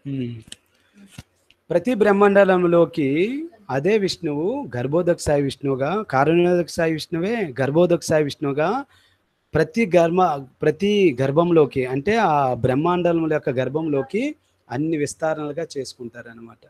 ఉమ్. ప్రతి బ్రహ్మండలంలోకి అదే విష్ణువు గర్భోదక సాయి విష్ణువుగా కారుణ్యోదక సాయి విష్ణువే గర్భోదక సాయి విష్ణువుగా ప్రతి గర్భ ప్రతి గర్భంలోకి అంటే ఆ బ్రహ్మాండం యొక్క గర్భంలోకి అన్ని విస్తారణలుగా చేసుకుంటారనమాట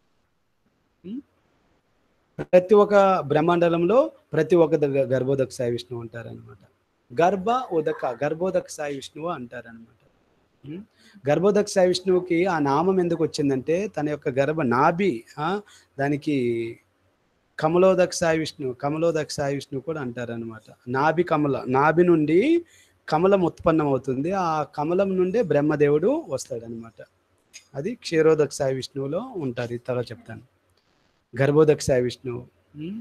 ప్రతి ఒక్క బ్రహ్మాండంలో ప్రతి ఒక్క దగ్గ- గర్భోదక సాయి విష్ణువు ఉంటారనమాట గర్భ ఉదక గర్భోదక సాయి విష్ణువు అంటారనమాట ఉం? గర్భోదక సాయి విష్ణువుకి ఆ నామం ఎందుకు వచ్చిందంటే తన యొక్క గర్భ నాభి ఆ, దానికి కమలోదక సాయి విష్ణు కమలోదక సాయి విష్ణు కూడా అంటారనమాట నాభి కమల నాభి నుండి కమలం ఉత్పన్నం అవుతుంది ఆ కమలం నుండే బ్రహ్మదేవుడు వస్తాడనమాట అది క్షీరోదక సాయి విష్ణువులో ఉంటారు ఈ తర్వాత చెప్తాను గర్భోదక సాయి విష్ణువు ఉం?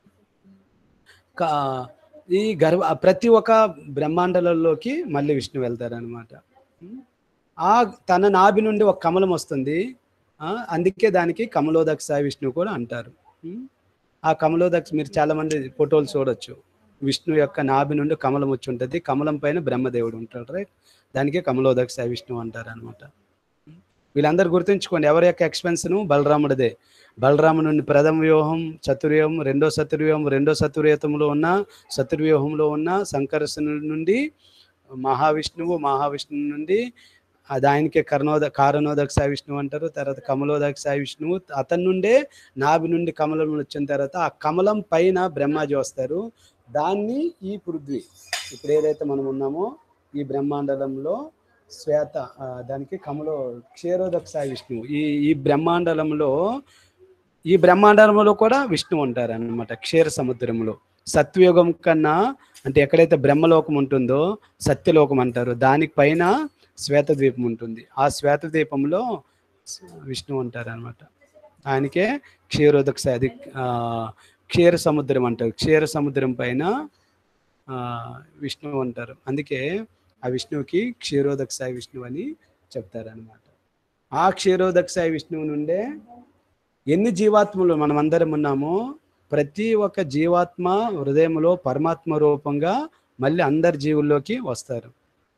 కా- ఈ గర్భ ప్రతి ఒక్క బ్రహ్మాండాలలోకి మళ్ళీ విష్ణు వెళ్తారనమాట ఆ తన నాభి నుండి ఒక కమలం వస్తుంది ఆ, అందుకే దానికి కమలోదక సాయి విష్ణువు కూడా అంటారు ఉం? ఆ కమలోదక మీరు చాలా మంది ఫోటోలు చూడొచ్చు విష్ణు యొక్క నాభి నుండి కమలం వచ్చి ఉంటుంది కమలం పైన బ్రహ్మదేవుడు ఉంటాడు రైట్ దానికే కమలోదక సాయి విష్ణువు అంటారు అనమాట వీళ్ళందరూ గుర్తుంచుకోండి ఎవరి యొక్క ఎక్స్పెన్స్ను బలరాముడిదే బలరాము నుండి ప్రథమ వ్యూహం చతుర్వ్యూహం రెండో చతుర్వ్యూహం రెండో చతుర్వ్యూహంలో ఉన్న చతుర్వ్యూహంలో ఉన్న సంకర్షణ నుండి మహావిష్ణువు మహావిష్ణువు నుండి అది ఆయనకే కర్ణోద కారణోదక సాయి విష్ణువు అంటారు తర్వాత కమలోదక సాయి విష్ణువు అతని నుండే నాభి నుండి కమలం వచ్చిన తర్వాత ఆ కమలం పైన బ్రహ్మాజీ వస్తారు దాన్ని ఈ పృథ్వీ ఇప్పుడు ఏదైతే మనం ఉన్నామో ఈ బ్రహ్మాండంలో శ్వేత ఆ, దానికి కమలో క్షీరోదక సాయి విష్ణువు ఈ ఈ బ్రహ్మాండంలో ఈ బ్రహ్మాండంలో కూడా విష్ణువు ఉంటారు అనమాట క్షీర సముద్రంలో సత్యయుగం కన్నా అంటే ఎక్కడైతే బ్రహ్మలోకం ఉంటుందో సత్యలోకం అంటారు దానికి పైన శ్వేత ద్వీపం ఉంటుంది ఆ శ్వేత ద్వీపంలో విష్ణువు ఉంటారు అనమాట ఆయనకే క్షీరోదక సాయి అది ఆ, క్షీర సముద్రం అంటారు క్షీర సముద్రం పైన ఆ, విష్ణువు అంటారు అందుకే ఆ విష్ణువుకి క్షీరోదక సాయి విష్ణువు అని చెప్తారనమాట ఆ క్షీరోదక సాయి విష్ణువు నుండే ఎన్ని జీవాత్మలు మనం అందరం ఉన్నామో ప్రతి ఒక్క జీవాత్మ హృదయంలో పరమాత్మ రూపంగా మళ్ళీ అందరి జీవుల్లోకి వస్తారు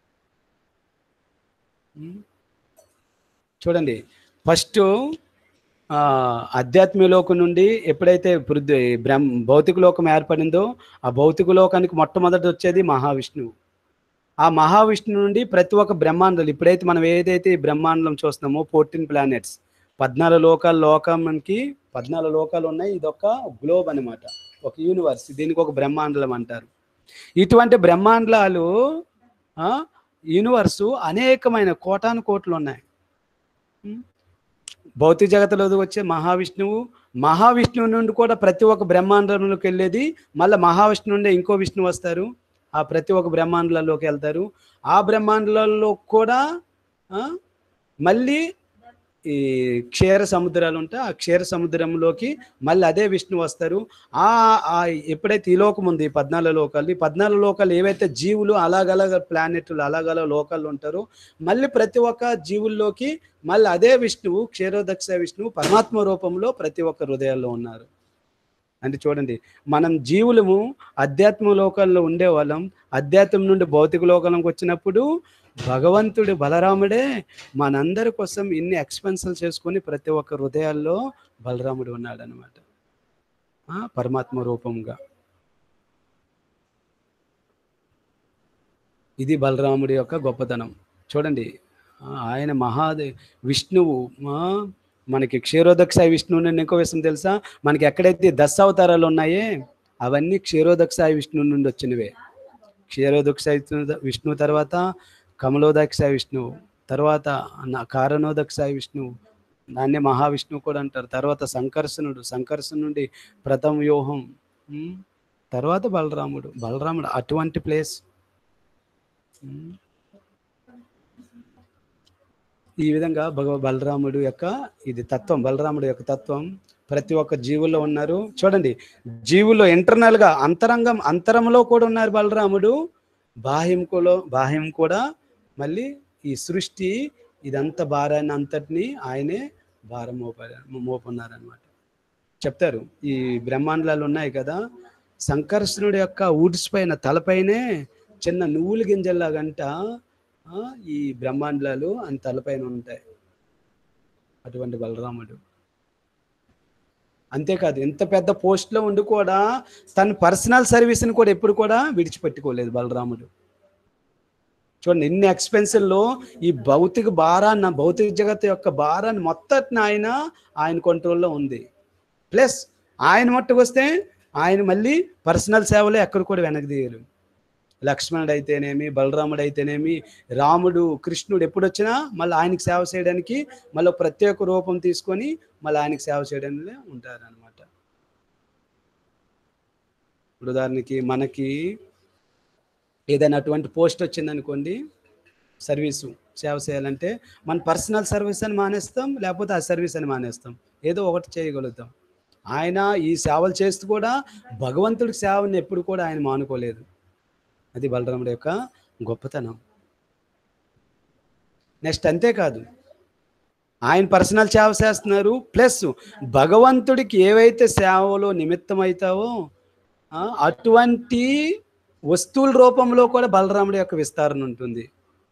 ఉం? చూడండి ఫస్ట్ ఆధ్యాత్మిక లోకం నుండి ఎప్పుడైతే పృథ్వీ బ్రహ్మ భౌతిక లోకం ఏర్పడిందో ఆ భౌతిక లోకానికి మొట్టమొదటి వచ్చేది మహావిష్ణువు ఆ మహావిష్ణువు నుండి ప్రతి ఒక్క బ్రహ్మాండాలు ఇప్పుడైతే మనం ఏదైతే ఈ బ్రహ్మాండం చూస్తున్నామో ఫోర్టీన్ ప్లానెట్స్ పద్నాలుగు లోకాల లోకానికి పద్నాలుగు లోకాలు ఉన్నాయి ఇది ఒక గ్లోబ్ అన్నమాట ఒక యూనివర్స్ దీనికి ఒక బ్రహ్మాండం అంటారు ఇటువంటి బ్రహ్మాండాలు ఆ, యూనివర్సు అనేకమైన కోటాను కోట్లు ఉన్నాయి ఉం? భౌతిక జగత్తులో వచ్చే మహావిష్ణువు మహావిష్ణువు నుండి కూడా ప్రతి ఒక్క బ్రహ్మాండంలోకి వెళ్ళేది మళ్ళీ మహావిష్ణువు నుండి ఇంకో విష్ణువు వస్తారు ఆ ప్రతి ఒక్క బ్రహ్మాండాలలోకి వెళ్తారు ఆ బ్రహ్మాండాలలో కూడా ఆ, మళ్ళీ ఈ క్షీర సముద్రాలు ఉంటాయి ఆ క్షీర సముద్రంలోకి మళ్ళీ అదే విష్ణు వస్తారు ఆ ఆ ఎప్పుడైతే ఈ లోకం ఉంది ఈ పద్నాలుగు లోకాలు ఈ పద్నాలుగు లోకాలు ఏవైతే జీవులు అలాగలగ ప్లానెట్లు అలాగల లోకాలు ఉంటారో మళ్ళీ ప్రతి ఒక్క జీవుల్లోకి మళ్ళీ అదే విష్ణువు క్షీరోదక్ష విష్ణువు పరమాత్మ రూపంలో ప్రతి ఒక్క హృదయాల్లో ఉన్నారు అంటే చూడండి మనం జీవులము అధ్యాత్మ లోకాల్లో ఉండేవాళ్ళం అధ్యాత్మం నుండి భౌతిక లోకాలకు వచ్చినప్పుడు భగవంతుడు బలరాముడే మనందరి కోసం ఇన్ని ఎక్స్పెన్సల్ చేసుకొని ప్రతి ఒక్క హృదయాల్లో బలరాముడు ఉన్నాడు అనమాట పరమాత్మ రూపంగా ఇది బలరాముడి యొక్క గొప్పతనం చూడండి ఆ, ఆయన మహాదే విష్ణువు ఆ, మనకి క్షీరోదక్ష విష్ణువు నుండి ఇంకో విషయం తెలుసా మనకి ఎక్కడైతే దశ అవతారాలు ఉన్నాయే అవన్నీ క్షీరోదక్ష విష్ణువు నుండి వచ్చినవే క్షీరోదక్ష విష్ణువు తర్వాత కమలోదక్ష విష్ణువు తర్వాత న- కారణోదక్ష విష్ణువు దాన్నే మహావిష్ణువు కూడా అంటారు తర్వాత సంకర్షణుడు సంకర్షణ నుండి ప్రథమ వ్యూహం ఉమ్, తర్వాత బలరాముడు బలరాముడు అటువంటి ప్లేస్ ఉమ్. ఈ విధంగా భగవ బలరాముడు యొక్క ఇది తత్వం బలరాముడు యొక్క తత్వం ప్రతి ఒక్క జీవుల్లో ఉన్నారు చూడండి జీవుల్లో ఇంటర్నల్ గా అంతరంగం అంతరంలో కూడా ఉన్నారు బలరాముడు బాహ్యం కూడా బాహ్యం కూడా మళ్ళీ ఈ సృష్టి ఇదంతా భారాన్ని అంతటిని ఆయనే భారం మోప మోపున్నారనమాట చెప్తారు ఈ బ్రహ్మాండాలు ఉన్నాయి కదా సంకర్షణుడి యొక్క వుడ్స్ పైన తలపైనే చిన్న నువ్వుల గింజల్లాగంట ఆ, ఈ బ్రహ్మాండాలు అని తలపైన ఉంటాయి అటువంటి బలరాముడు అంతేకాదు ఎంత పెద్ద పోస్ట్లో ఉండి కూడా తన పర్సనల్ సర్వీస్ని కూడా ఎప్పుడు కూడా విడిచిపెట్టుకోలేదు బలరాముడు చూడండి ఎన్ని ఎక్స్పెన్సిల్లో ఈ భౌతిక భారాన్ని భౌతిక జగత్తు యొక్క భారాన్ని మొత్తం ఆయన ఆయన కంట్రోల్లో ఉంది ప్లస్ ఆయన మట్టుకు వస్తే ఆయన మళ్ళీ పర్సనల్ సేవలో ఎక్కడ కూడా వెనక్కి తీయరు లక్ష్మణుడు అయితేనేమి బలరాముడు అయితేనేమి రాముడు కృష్ణుడు ఎప్పుడు వచ్చినా మళ్ళీ ఆయనకి సేవ చేయడానికి మళ్ళీ ప్రత్యేక రూపం తీసుకొని మళ్ళీ ఆయనకి సేవ చేయడానికి ఉంటారనమాట ఇప్పుడు ఉదాహరణకి మనకి ఏదైనా అటువంటి పోస్ట్ వచ్చిందనుకోండి సర్వీసు సేవ చేయాలంటే మన పర్సనల్ సర్వీస్ అని మానేస్తాం లేకపోతే ఆ సర్వీస్ అని మానేస్తాం ఏదో ఒకటి చేయగలుగుతాం ఆయన ఈ సేవలు చేస్తూ కూడా భగవంతుడి సేవని ఎప్పుడు కూడా ఆయన మానుకోలేదు అది బలరాముడి యొక్క గొప్పతనం నెక్స్ట్ అంతేకాదు ఆయన పర్సనల్ సేవ చేస్తున్నారు ప్లస్ భగవంతుడికి ఏవైతే సేవలో నిమిత్తం అవుతావో ఆ, అటువంటి వస్తువుల రూపంలో కూడా బలరాముడి యొక్క విస్తరణ ఉంటుంది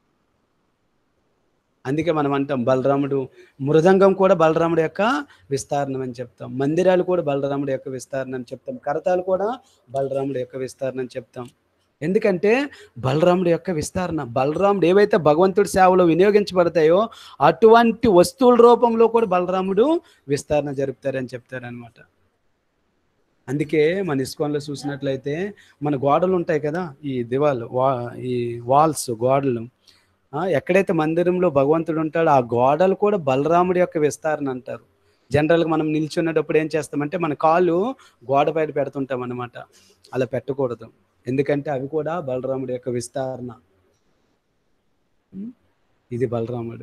అందుకే మనం అంటాం బలరాముడు మృదంగం కూడా బలరాముడి యొక్క విస్తరణ అని చెప్తాం మందిరాలు కూడా బలరాముడి యొక్క విస్తరణ అని చెప్తాం కరతాలు కూడా బలరాముడి యొక్క విస్తరణ అని చెప్తాం ఎందుకంటే బలరాముడి యొక్క విస్తరణ బలరాముడు ఏవైతే భగవంతుడి సేవలో వినియోగించబడతాయో అటువంటి వస్తువుల రూపంలో కూడా బలరాముడు విస్తరణ జరుపుతారని చెప్తారనమాట అందుకే మన ఇస్కాన్లో చూసినట్లయితే మన గోడలు ఉంటాయి కదా ఈ దివాలు వా ఈ వాల్స్ గోడలు ఆ, ఎక్కడైతే మందిరంలో భగవంతుడు ఉంటాడో ఆ గోడలు కూడా బలరాముడి యొక్క విస్తరణ అంటారు జనరల్గా మనం నిల్చున్నప్పుడు ఏం చేస్తామంటే మన కాళ్ళు గోడ పైన పెడుతుంటాం అనమాట అలా పెట్టకూడదు ఎందుకంటే అవి కూడా బలరాముడి యొక్క విస్తరణ ఉం? ఇది బలరాముడు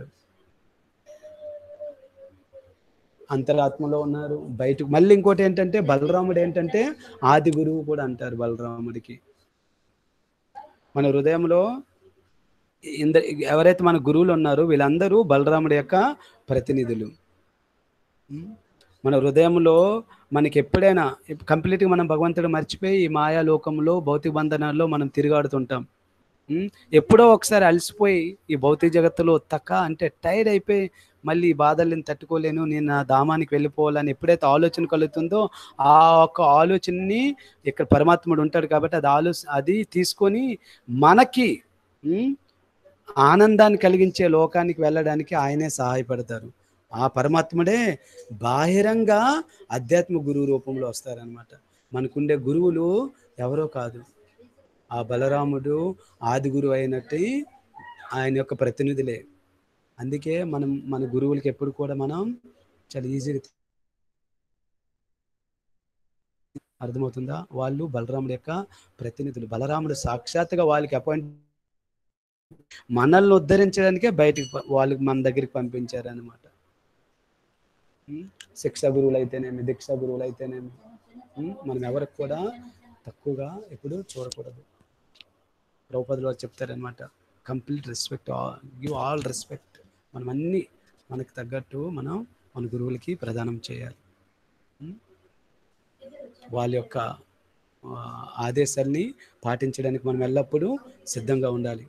అంతరాత్మలో ఉన్నారు బయటకు మళ్ళీ ఇంకోటి ఏంటంటే బలరాముడు ఏంటంటే ఆది గురువు కూడా అంటారు బలరాముడికి మన హృదయంలో ఇంద ఎవరైతే మన గురువులు ఉన్నారో వీళ్ళందరూ బలరాముడి యొక్క ప్రతినిధులు ఉం? మన హృదయంలో మనకి ఎప్పుడైనా కంప్లీట్గా మనం భగవంతుడు మర్చిపోయి ఈ మాయా లోకంలో భౌతిక బంధనాల్లో మనం తిరుగాడుతుంటాం ఉం? ఎప్పుడో ఒకసారి అలసిపోయి ఈ భౌతిక జగత్తులో తక్క అంటే టైర్డ్ అయిపోయి మళ్ళీ ఈ బాధల్ని తట్టుకోలేను నేను నా ధామానికి వెళ్ళిపోవాలని ఎప్పుడైతే ఆలోచన కలుగుతుందో ఆ ఒక్క ఆలోచనని ఇక్కడ పరమాత్ముడు ఉంటాడు కాబట్టి అది ఆలో అది తీసుకొని మనకి ఉం, ఆనందాన్ని కలిగించే లోకానికి వెళ్ళడానికి ఆయనే సహాయపడతారు ఆ పరమాత్ముడే బాహిరంగా ఆధ్యాత్మిక గురువు రూపంలో వస్తారనమాట మనకుండే గురువులు ఎవరో కాదు ఆ బలరాముడు ఆది గురువు అయినట్టు ఆయన యొక్క ప్రతినిధులే అందుకే మనం మన గురువులకి ఎప్పుడు కూడా మనం చాలా ఈజీగా అర్థమవుతుందా వాళ్ళు బలరాముడి యొక్క ప్రతినిధులు బలరాముడు సాక్షాత్తుగా వాళ్ళకి అపాయింట్ మనల్ని ఉద్ధరించడానికే బయటికి ప- వాళ్ళకి మన దగ్గరికి పంపించారు అనమాట శిక్ష గురువులు అయితేనేమి దీక్ష గురువులు అయితేనేమి ఉం? మనం ఎవరికి కూడా తక్కువగా ఎప్పుడు చూడకూడదు ద్రౌపదిలో చెప్తారనమాట complete respect give all respect మనం అన్ని మనకు తగ్గట్టు మనం మన గురువులకి ప్రదానం చేయాలి ఉం? వాళ్ళ యొక్క ఆ, ఆదేశాల్ని పాటించడానికి మనం ఎల్లప్పుడూ సిద్ధంగా ఉండాలి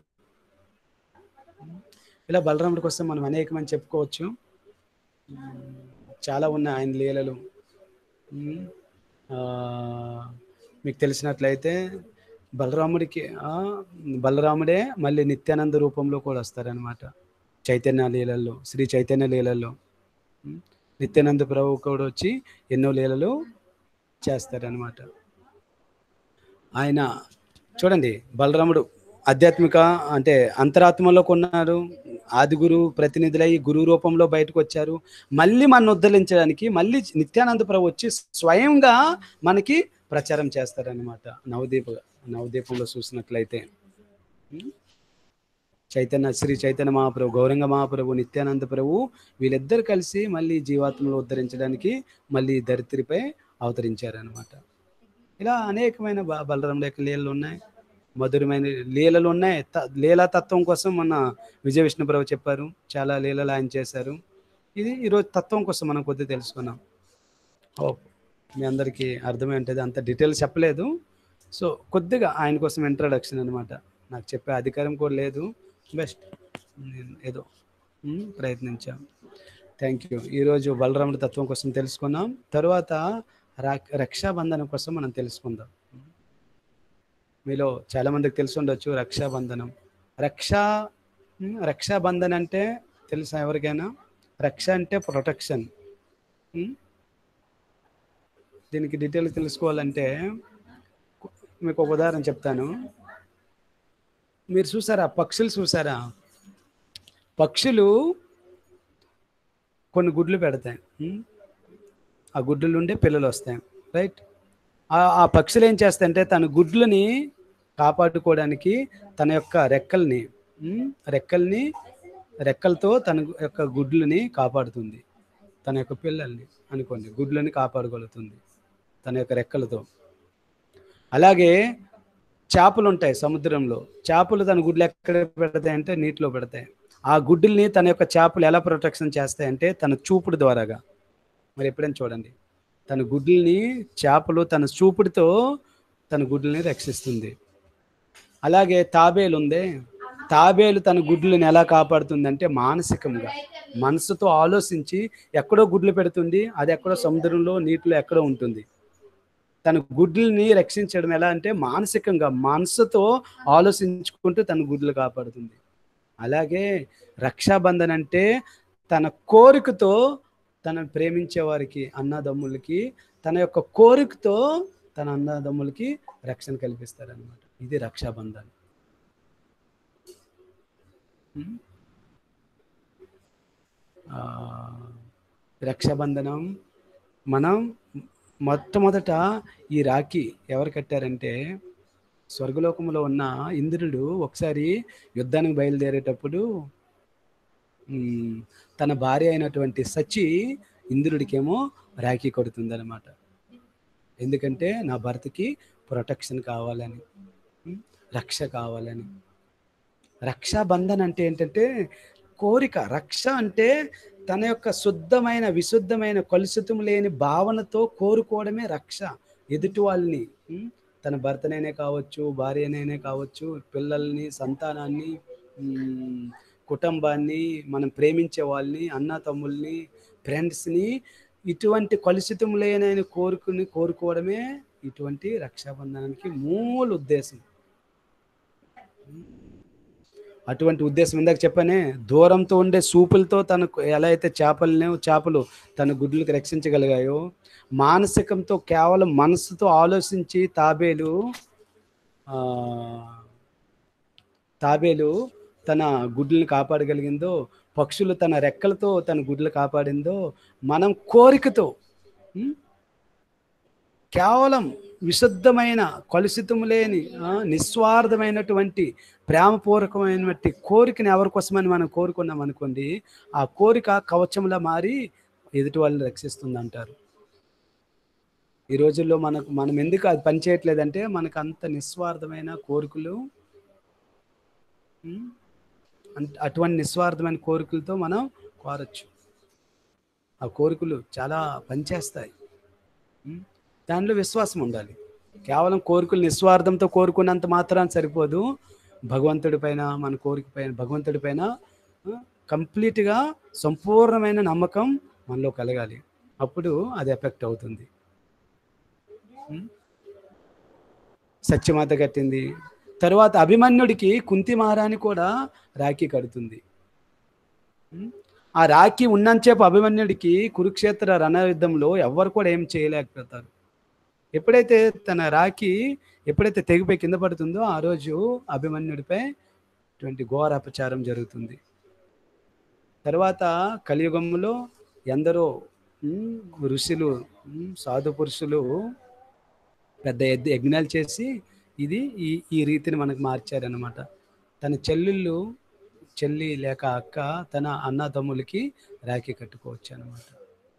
ఇలా బలరాముడి కోసం మనం అనేకమని చెప్పుకోవచ్చు ఉమ్, చాలా ఉన్నాయి ఆయన లీలలు ఉమ్, ఆ, మీకు తెలిసినట్లయితే బలరాముడికి ఆ, బలరాముడే మళ్ళీ నిత్యానంద రూపంలో కూడా వస్తారనమాట చైతన్య లీలల్లో శ్రీ చైతన్య లీలల్లో ఉమ్, నిత్యానంద ప్రభు కూడా వచ్చి ఎన్నో లీలలు చేస్తారనమాట ఆయన చూడండి బలరాముడు ఆధ్యాత్మిక అంటే అంతరాత్మలో కొన్నారు ఆది గురువు ప్రతినిధులై గురువు రూపంలో బయటకు వచ్చారు మళ్ళీ మన ఉద్ధరించడానికి మళ్ళీ నిత్యానంద ప్రభు వచ్చి స్వయంగా మనకి ప్రచారం చేస్తారనమాట నవదీప నవదీపంలో చూసినట్లయితే ఉం? చైతన్య శ్రీ చైతన్య మహాప్రభు గౌరంగ మహాప్రభు నిత్యానంద ప్రభు వీళ్ళిద్దరు కలిసి మళ్ళీ జీవాత్మలో ఉద్ధరించడానికి మళ్ళీ ధరిత్రిపై అవతరించారనమాట ఇలా అనేకమైన బ- బలరాముడి యొక్క లీలలు ఉన్నాయి మధురమైన లీలలు ఉన్నాయి త- లీలా తత్వం కోసం మన విజయ విష్ణుప్రభు చెప్పారు చాలా లీలలు ఆయన చేశారు ఇది ఈరోజు తత్వం కోసం మనం కొద్దిగా తెలుసుకున్నాం హోప్ మీ అందరికీ అర్థమై ఉంటుంది అంత డీటెయిల్స్ చెప్పలేదు సో కొద్దిగా ఆయన కోసం ఇంట్రడక్షన్ అనమాట నాకు చెప్పే అధికారం కూడా లేదు బెస్ట్ నేను ఏదో ఉమ్, ప్రయత్నించాం థ్యాంక్ యూ ఈరోజు బలరాముడి తత్వం కోసం తెలుసుకున్నాం తర్వాత రా- రక్షాబంధనం కోసం మనం తెలుసుకుందాం మీలో చాలా మందికి తెలిసి ఉండొచ్చు రక్షాబంధనం రక్షా ఉమ్, రక్షాబంధన్ అంటే తెలుసా ఎవరికైనా రక్ష అంటే ప్రొటెక్షన్ ఉమ్, దీనికి డీటెయిల్ తెలుసుకోవాలంటే మీకు ఒక ఉదాహరణ చెప్తాను మీరు చూసారా పక్షులు చూసారా పక్షులు కొన్ని గుడ్లు పెడతాయి ఉమ్, ఆ గుడ్ల నుండే పిల్లలు వస్తాయి రైట్ ఆ- ఆ పక్షులు ఏం చేస్తాయంటే తన గుడ్లని కాపాడుకోవడానికి తన యొక్క రెక్కల్ని ఉమ్, రెక్కల్ని రెక్కలతో తన యొక్క గుడ్లని కాపాడుతుంది తన యొక్క పిల్లల్ని అనుకోండి గుడ్లని కాపాడుగలుగుతుంది తన యొక్క రెక్కలతో అలాగే చేపలు ఉంటాయి సముద్రంలో చేపలు తన గుడ్లు ఎక్కడ పెడతాయి అంటే నీటిలో పెడతాయి ఆ గుడ్డుల్ని తన యొక్క చేపలు ఎలా ప్రొటెక్షన్ చేస్తాయంటే తన చూపుడు ద్వారాగా మరి ఎప్పుడైనా చూడండి తన గుడ్లని చేపలు తన చూపుడుతో తన గుడ్లని రక్షిస్తుంది అలాగే తాబేలు ఉంది తాబేలు తన గుడ్లను ఎలా కాపాడుతుందంటే మానసికంగా మనసుతో ఆలోచించి ఎక్కడో గుడ్లు పెడుతుంది అది ఎక్కడో సముద్రంలో నీటిలో ఎక్కడో ఉంటుంది తన గుడ్లని రక్షించడం ఎలా అంటే మానసికంగా మనసుతో ఆలోచించుకుంటూ తన గుడ్లు కాపాడుతుంది అలాగే రక్షాబంధన్ అంటే తన కోరికతో తనను ప్రేమించే వారికి అన్నదమ్ములకి తన యొక్క కోరికతో తన అన్నదమ్ములకి రక్షణ కల్పిస్తారనమాట ఇది రక్షాబంధన్ ఉమ్. ఆ, రక్షాబంధనం మనం మొట్టమొదట ఈ రాఖీ ఎవరు కట్టారంటే స్వర్గలోకంలో ఉన్న ఇంద్రుడు ఒకసారి యుద్ధానికి బయలుదేరేటప్పుడు ఉమ్, తన భార్య అయినటువంటి సచి ఇంద్రుడికేమో రాఖీ కొడుతుందన్నమాట ఎందుకంటే నా భర్తకి ప్రొటెక్షన్ కావాలని ఉమ్, రక్ష కావాలని రక్షాబంధన్ అంటే ఏంటంటే కోరిక రక్ష అంటే తన యొక్క శుద్ధమైన విశుద్ధమైన కలుషితం లేని భావనతో కోరుకోవడమే రక్ష ఎదుటి వాళ్ళని ఉమ్, తన భర్తనైనా కావచ్చు భార్యనైనా కావచ్చు పిల్లల్ని సంతానాన్ని ఉమ్, కుటుంబాన్ని మనం ప్రేమించే వాళ్ళని అన్న తమ్ముల్ని ఫ్రెండ్స్ని ఇటువంటి కలుషితం లేని కోరుకుని కోరుకోవడమే ఇటువంటి రక్షాబంధనానికి మూల ఉద్దేశం అటువంటి ఉద్దేశం ఇందాక చెప్పానే దూరంతో ఉండే సూపులతో తనకు ఎలా అయితే చేపలని చేపలు తన గుడ్లకు రక్షించగలిగాయో మానసికంతో కేవలం మనసుతో ఆలోచించి తాబేలు ఆ, తాబేలు తన గుడ్లను కాపాడగలిగిందో పక్షులు తన రెక్కలతో తన గుడ్లు కాపాడిందో మనం కోరికతో ఉం? కేవలం విశుద్ధమైన కలుషితం లేని ఆ, నిస్వార్థమైనటువంటి ప్రేమపూర్వకమైనటువంటి కోరికని ఎవరి కోసమని మనం కోరుకున్నాం అనుకోండి ఆ కోరిక కవచంలా మారి ఎదుటి వాళ్ళని రక్షిస్తుంది అంటారు ఈ రోజుల్లో మనకు మనం ఎందుకు అది పనిచేయట్లేదంటే మనకు అంత నిస్వార్థమైన కోరికలు ఉం? అంత- అటువంటి నిస్వార్థమైన కోరికలతో మనం కోరచ్చు ఆ కోరికలు చాలా పనిచేస్తాయి ఉం? దానిలో విశ్వాసం ఉండాలి కేవలం కోరికలు నిస్వార్థంతో కోరుకున్నంత మాత్రాన్ని సరిపోదు భగవంతుడి పైన మన కోరిక పైన భగవంతుడి పైన ఆ, కంప్లీట్గా సంపూర్ణమైన నమ్మకం మనలో కలగాలి అప్పుడు అది ఎఫెక్ట్ అవుతుంది ఉం? సత్యమాత కట్టింది తరువాత అభిమన్యుడికి కుంతి మహారాణి కూడా రాఖీ కడుతుంది ఉం? ఆ రాఖీ ఉన్నంతసేపు అభిమన్యుడికి కురుక్షేత్ర రణయుద్ధంలో ఎవ్వరు కూడా ఏం చేయలేకపోతారు ఎప్పుడైతే తన రాఖీ ఎప్పుడైతే తెగిపోయి కింద పడుతుందో ఆ రోజు అభిమన్యుడిపై ఇటువంటి ఘోర అపచారం జరుగుతుంది తర్వాత కలియుగంలో ఎందరో ఉమ్, ఋషులు ఉమ్, సాధు పురుషులు పెద్ద యజ్ఞ- యజ్ఞాలు చేసి ఇది ఈ ఈ రీతిని మనకు మార్చారనమాట తన చెల్లెళ్ళు చెల్లి లేక అక్క తన అన్నదమ్ములకి రాఖీ కట్టుకోవచ్చు అనమాట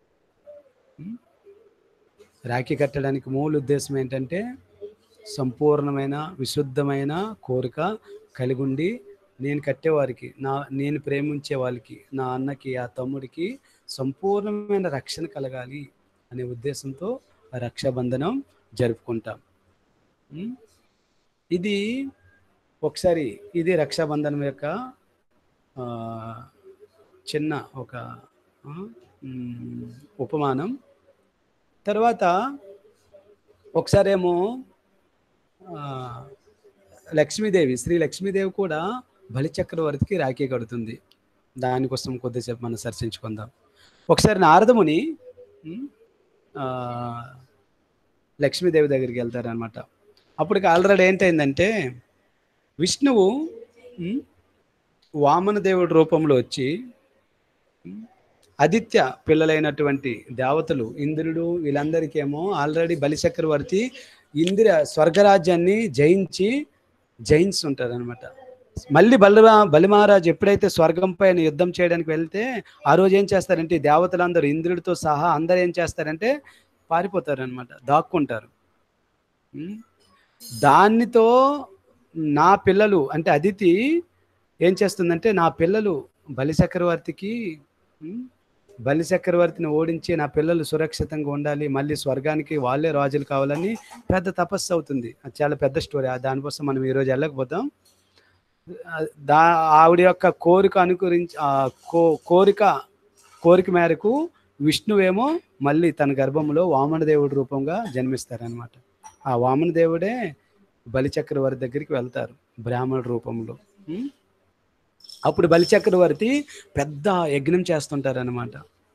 రాఖీ కట్టడానికి మూల ఉద్దేశం ఏంటంటే సంపూర్ణమైన విశుద్ధమైన కోరిక కలిగి ఉండి నేను కట్టేవారికి నా నేను ప్రేమించే వాళ్ళకి నా అన్నకి ఆ తమ్ముడికి సంపూర్ణమైన రక్షణ కలగాలి అనే ఉద్దేశంతో రక్షాబంధనం జరుపుకుంటాం ఉం? ఇది ఒకసారి ఇది రక్షాబంధనం యొక్క ఆ, చిన్న ఒక ఆ, ఉమ్, ఉపమానం తర్వాత ఒకసారేమో ఆ, లక్ష్మీదేవి శ్రీ లక్ష్మీదేవి కూడా బలిచక్రవర్తికి రాఖీ కడుతుంది దానికోసం కొద్దిసేపు మనం చర్చించుకుందాం ఒకసారి నారదముని ఉమ్, ఆ, లక్ష్మీదేవి దగ్గరికి వెళ్తారనమాట అప్పటికి ఆల్రెడీ ఏంటైందంటే విష్ణువు ఉమ్, వామన దేవుడి రూపంలో వచ్చి ఉమ్, ఆదిత్య పిల్లలైనటువంటి దేవతలు ఇంద్రుడు వీళ్ళందరికేమో ఆల్రెడీ బలిచక్రవర్తి ఇందిర స్వర్గరాజ్యాన్ని జయించి జయించి ఉంటారనమాట మళ్ళీ బలి బలి మహారాజు ఎప్పుడైతే స్వర్గం పైన యుద్ధం చేయడానికి వెళ్తే ఆ రోజు ఏం చేస్తారంటే ఈ దేవతలందరూ ఇంద్రుడితో సహా అందరూ ఏం చేస్తారంటే పారిపోతారనమాట దాక్కుంటారు ఉమ్. దానితో నా పిల్లలు అంటే అదితి ఏం చేస్తుందంటే నా పిల్లలు బలి చక్రవర్తికి ఉమ్, బలి చక్రవర్తిని ఓడించి నా పిల్లలు సురక్షితంగా ఉండాలి మళ్ళీ స్వర్గానికి వాళ్ళే రాజులు కావాలని పెద్ద తపస్సు అవుతుంది అది చాలా పెద్ద స్టోరీ ఆ దానికోసం మనం ఈరోజు వెళ్ళకపోతాం ఆ, దా ఆవిడ యొక్క కోరిక అనుకరించి ఆ, కో కోరిక కోరిక మేరకు విష్ణువేమో మళ్ళీ తన గర్భంలో వామన దేవుడి రూపంగా జన్మిస్తారనమాట ఆ వామన దేవుడే బలిచక్రవర్తి దగ్గరికి వెళ్తారు బ్రాహ్మణ రూపంలో ఉం? అప్పుడు బలిచక్రవర్తి పెద్ద యజ్ఞం చేస్తుంటారనమాట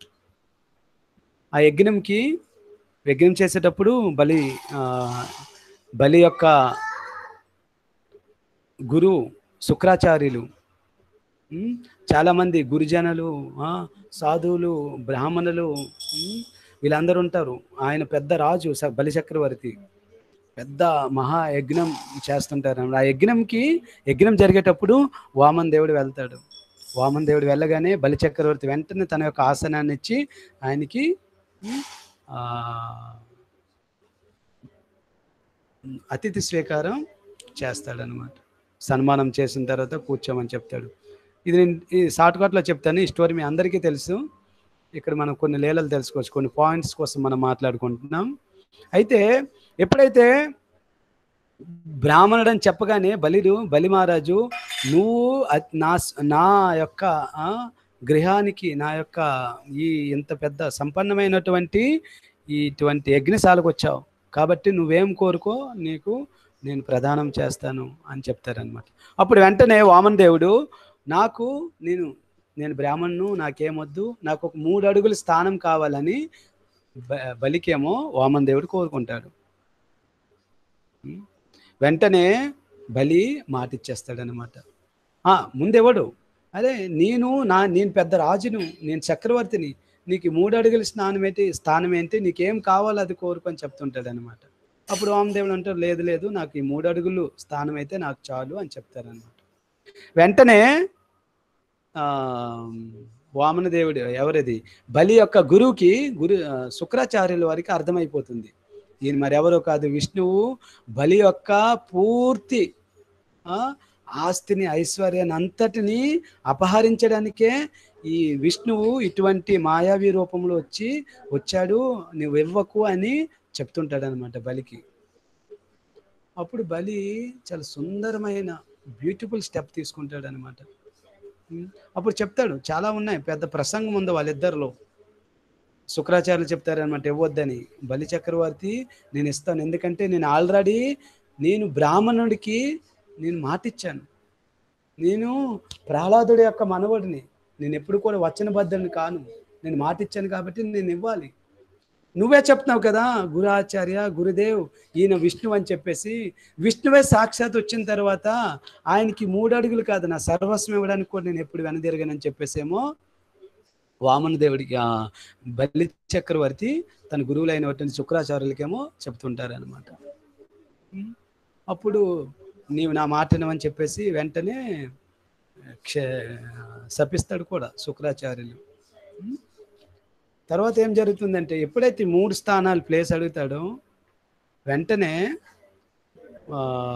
ఆ యజ్ఞంకి యజ్ఞం చేసేటప్పుడు బలి ఆ, బలి యొక్క గురువు శుక్రాచార్యులు ఉం? చాలామంది గురుజనులు ఆ, సాధువులు బ్రాహ్మణులు ఉం? వీళ్ళందరూ ఉంటారు ఆయన పెద్ద రాజు స- బలి చక్రవర్తి పెద్ద మహా యజ్ఞం చేస్తుంటారు అన్నమాట. ఆ యజ్ఞంకి యజ్ఞం జరిగేటప్పుడు వామన్ దేవుడు వెళ్తాడు వామన్ దేవుడు వెళ్ళగానే బలి చక్రవర్తి వెంటనే తన యొక్క ఆసనాన్ని ఇచ్చి ఆయనకి ఉం, ఆ, అతిథి స్వీకారం చేస్తాడనమాట సన్మానం చేసిన తర్వాత కూర్చోమని చెప్తాడు ఇది నేను ఈ షార్ట్ కట్లో చెప్తాను ఈ స్టోరీ మీ అందరికీ తెలుసు ఇక్కడ మనం కొన్ని లీలలు తెలుసుకోవచ్చు కొన్ని పాయింట్స్ కోసం మనం మాట్లాడుకుంటున్నాం అయితే ఎప్పుడైతే బ్రాహ్మణుడు అని చెప్పగానే బలిడు బలి మహారాజు నువ్వు అ- నా స్- నా యొక్క ఆ, గృహానికి నా యొక్క ఈ ఇంత పెద్ద సంపన్నమైనటువంటి ఇటువంటి యజ్ఞశాలకు వచ్చావు కాబట్టి నువ్వేం కోరుకో నీకు నేను ప్రదానం చేస్తాను అని చెప్తారనమాట అప్పుడు వెంటనే వామన్ దేవుడు నాకు నేను నేను బ్రాహ్మణ్ను నాకేమొద్దు నాకు ఒక మూడు అడుగుల స్థానం కావాలని బ- బలికేమో వామన్ దేవుడు కోరుకుంటాడు ఉం? వెంటనే బలి మాట ఇచ్చేస్తాడనమాట ముందెవడు అదే నేను నా నేను పెద్ద రాజును నేను చక్రవర్తిని నీకు ఈ మూడు అడుగుల స్నానం ఏంటి స్థానం ఏంటి నీకేం కావాలో అది కోరుకొని చెప్తుంటాడు అనమాట అప్పుడు వామదేవుడు అంటారు లేదు లేదు నాకు ఈ మూడు అడుగులు స్థానం అయితే నాకు చాలు అని చెప్తారనమాట వెంటనే ఆ, వామన దేవుడు ఎవరిది బలి యొక్క గురువుకి గురు ఆ, శుక్రాచార్యుల వారికి అర్థమైపోతుంది ఈయన మరెవరో కాదు విష్ణువు బలి యొక్క పూర్తి ఆ, ఆస్తిని ఐశ్వర్యాన్ని అంతటిని అపహరించడానికే ఈ విష్ణువు ఇటువంటి మాయావి రూపంలో వచ్చి వచ్చాడు నువ్వు ఇవ్వకు అని చెప్తుంటాడు అనమాట బలికి అప్పుడు బలి చాలా సుందరమైన బ్యూటిఫుల్ స్టెప్ తీసుకుంటాడు అనమాట అప్పుడు చెప్తాడు చాలా ఉన్నాయి పెద్ద ప్రసంగం ఉంది వాళ్ళిద్దరిలో శుక్రాచార్యులు చెప్తారనమాట ఇవ్వద్దని బలి చక్రవర్తి నేను ఇస్తాను ఎందుకంటే నేను ఆల్రెడీ నేను బ్రాహ్మణుడికి నేను మాటిచ్చాను నేను ప్రహ్లాదుడి యొక్క మనవడిని నేను ఎప్పుడు కూడా వచనబద్ధుని కాను నేను మాటిచ్చాను కాబట్టి నేను ఇవ్వాలి నువ్వే చెప్తున్నావు కదా గురాచార్య గురుదేవ్ ఈయన విష్ణు అని చెప్పేసి విష్ణువే సాక్షాత్ వచ్చిన తర్వాత ఆయనకి మూడు అడుగులు కాదు నా సర్వస్వం ఇవ్వడానికి కూడా నేను ఎప్పుడు వెనదిరగనని చెప్పేసేమో వామన దేవుడికి ఆ బలి చక్రవర్తి తన గురువులైనటువంటి శుక్రాచార్యులకేమో చెప్తుంటారు అనమాట అప్పుడు నీవు నా మాటనమని చెప్పేసి వెంటనే క్ష శపిస్తాడు కూడా శుక్రాచార్యులు ఉం? తర్వాత ఏం జరుగుతుందంటే ఎప్పుడైతే ఈ మూడు స్థానాలు ప్లేస్ అడుగుతాడో వెంటనే ఆ,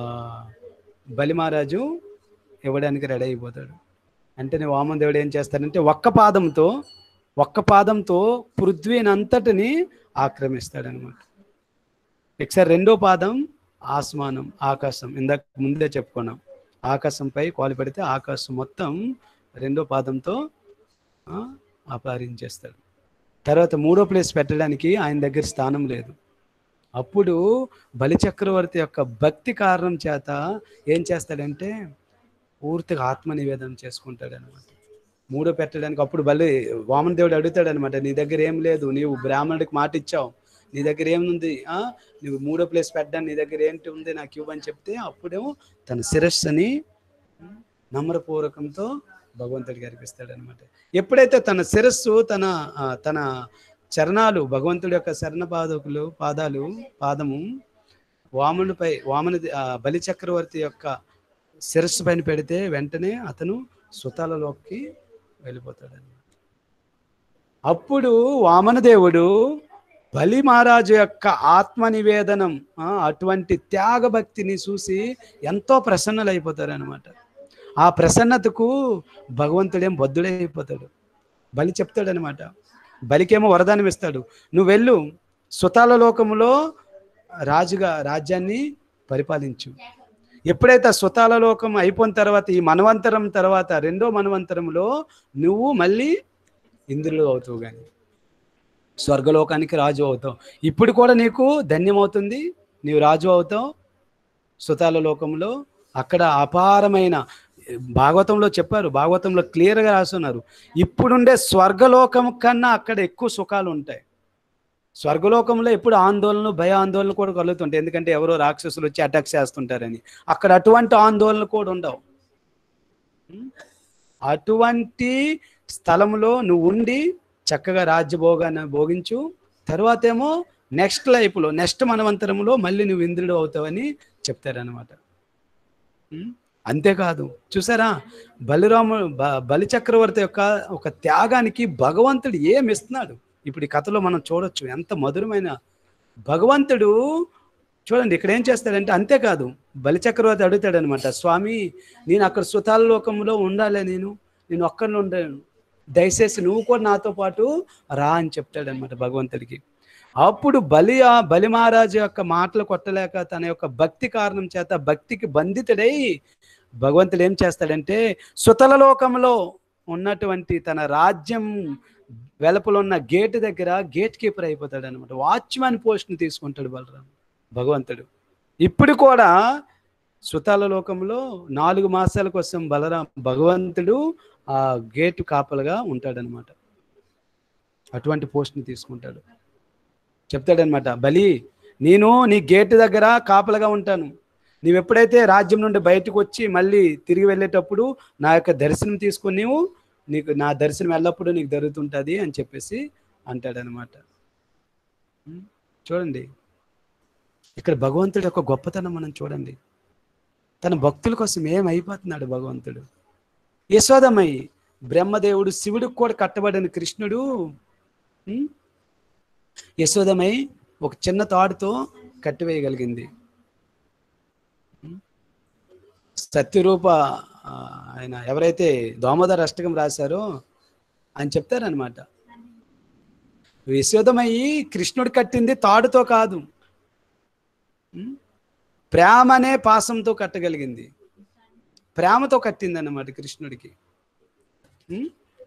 బలి మహారాజు ఇవ్వడానికి రెడీ అయిపోతాడు వెంటనే వామన దేవుడు ఏం చేస్తాడంటే ఒక్క పాదంతో ఒక్క పాదంతో పృథ్వీని అంతటిని ఆక్రమిస్తాడనమాట ఒకసారి రెండో పాదం ఆస్మానం ఆకాశం ఇందాక ముందే చెప్పుకున్నాం ఆకాశంపై కాలు పెడితే ఆకాశం మొత్తం రెండో పాదంతో ఆ, అపహరించేస్తాడు తర్వాత మూడో ప్లేస్ పెట్టడానికి ఆయన దగ్గర స్థానం లేదు అప్పుడు బలిచక్రవర్తి యొక్క భక్తి కారణం చేత ఏం చేస్తాడంటే పూర్తిగా ఆత్మ నివేదన చేసుకుంటాడు అనమాట మూడో పెట్టడానికి అప్పుడు బలి వామన దేవుడు అడుగుతాడు అనమాట నీ దగ్గర ఏం లేదు నీవు బ్రాహ్మణుడికి మాట ఇచ్చావు నీ దగ్గర ఏముంది ఆ నువ్వు మూడో ప్లేస్ పెట్టడానికి నీ దగ్గర ఏంటి ఉంది నాకు ఇవ్వని చెప్తే అప్పుడేమో తన శిరస్సుని నమ్రపూర్వకంతో భగవంతుడికి అర్పిస్తాడు అనమాట ఎప్పుడైతే తన శిరస్సు తన ఆ, తన చరణాలు భగవంతుడి యొక్క శరణ పాదకులు పాదాలు పాదము వామనుపై వామన ఆ, బలి చక్రవర్తి యొక్క శిరస్సు పైన పెడితే వెంటనే అతను సుతాలలోకి వెళ్ళిపోతాడు అనమాట అప్పుడు వామనదేవుడు బలి మహారాజు యొక్క ఆత్మ నివేదనం ఆ, అటువంటి త్యాగ భక్తిని చూసి ఎంతో ప్రసన్నలైపోతారు అనమాట ఆ ప్రసన్నతకు భగవంతుడేం బద్దుడైపోతాడు బలి చెప్తాడనమాట బలికేమో వరదానం ఇస్తాడు నువ్వు వెళ్ళు సుతాల లోకములో రాజుగా రాజ్యాన్ని పరిపాలించు ఎప్పుడైతే ఆ సుతాల లోకం అయిపోయిన తర్వాత ఈ మనవంతరం తర్వాత రెండో మనవంతరంలో నువ్వు మళ్ళీ ఇంద్రుడు అవుతావు కానీ స్వర్గలోకానికి రాజు అవుతావు ఇప్పుడు కూడా నీకు ధన్యమవుతుంది నీవు రాజు అవుతావు సుతాల లోకంలో అక్కడ అపారమైన భాగవతంలో చెప్పారు భాగవతంలో క్లియర్గా రాస్తున్నారు ఇప్పుడుండే స్వర్గలోకం కన్నా అక్కడ ఎక్కువ సుఖాలు ఉంటాయి స్వర్గలోకంలో ఎప్పుడు ఆందోళనలు భయ ఆందోళనలు కూడా కలుగుతుంటాయి ఎందుకంటే ఎవరో రాక్షసులు వచ్చి అటాక్ చేస్తుంటారని అక్కడ అటువంటి ఆందోళనలు కూడా ఉండవు ఉం? అటువంటి స్థలంలో నువ్వు ఉండి చక్కగా రాజ్యభోగాన్ని భోగించు తర్వాత ఏమో నెక్స్ట్ లైఫ్లో నెక్స్ట్ మనవంతరంలో మళ్ళీ నువ్వు ఇంద్రుడు అవుతావని చెప్తారనమాట ఉం? అంతేకాదు చూసారా బలిరాము బ- బలి చక్రవర్తి యొక్క ఒక త్యాగానికి భగవంతుడు ఏమి ఇస్తున్నాడు ఇప్పుడు ఈ కథలో మనం చూడొచ్చు ఎంత మధురమైన భగవంతుడు చూడండి ఇక్కడ ఏం చేస్తాడంటే అంతేకాదు బలి చక్రవర్తి అడుగుతాడు అనమాట స్వామి నేను అక్కడ సుతాల లోకంలో ఉండాలి నేను నేను ఒక్కడిని ఉండను దయచేసి నువ్వు కూడా నాతో పాటు రా అని చెప్తాడు అనమాట భగవంతుడికి అప్పుడు బలి ఆ బలి మహారాజు యొక్క మాటలు కొట్టలేక తన యొక్క భక్తి కారణం చేత భక్తికి బంధితుడై భగవంతుడు ఏం చేస్తాడంటే సుతల లోకంలో ఉన్నటువంటి తన రాజ్యం వెలుపల ఉన్న గేట్ దగ్గర గేట్ కీపర్ అయిపోతాడు అనమాట వాచ్మ్యాన్ పోస్ట్ని తీసుకుంటాడు బలరాం భగవంతుడు ఇప్పుడు కూడా సుతాల లోకంలో నాలుగు మాసాల కోసం బలరాం భగవంతుడు ఆ గేటు కాపలుగా ఉంటాడనమాట అటువంటి పోస్ట్ని తీసుకుంటాడు చెప్తాడనమాట బలి నేను నీ గేట్ దగ్గర కాపలుగా ఉంటాను నీవు ఎప్పుడైతే రాజ్యం నుండి బయటకు వచ్చి మళ్ళీ తిరిగి వెళ్ళేటప్పుడు నా యొక్క దర్శనం తీసుకొని నీవు నీకు నా దర్శనం ఎల్లప్పుడూ నీకు జరుగుతుంటుంది అని చెప్పేసి అంటాడనమాట ఉం? చూడండి ఇక్కడ భగవంతుడి యొక్క గొప్పతనం మనం చూడండి తన భక్తుల కోసం ఏమైపోతున్నాడు భగవంతుడు యశోదమయ్యి బ్రహ్మదేవుడు శివుడికి కూడా కట్టబడిన కృష్ణుడు ఉం? యశోదమై ఒక చిన్న తాడుతో కట్టివేయగలిగింది ఉం? సత్యరూప ఆ, ఆయన ఎవరైతే దోమదర అష్టకం రాశారో ఆయన చెప్తారనమాట యశోదమయ్యి కృష్ణుడు కట్టింది తాడుతో కాదు ఉం? ప్రేమ అనే పాసంతో కట్టగలిగింది ప్రేమతో కట్టింది అన్నమాట కృష్ణుడికి ఉం?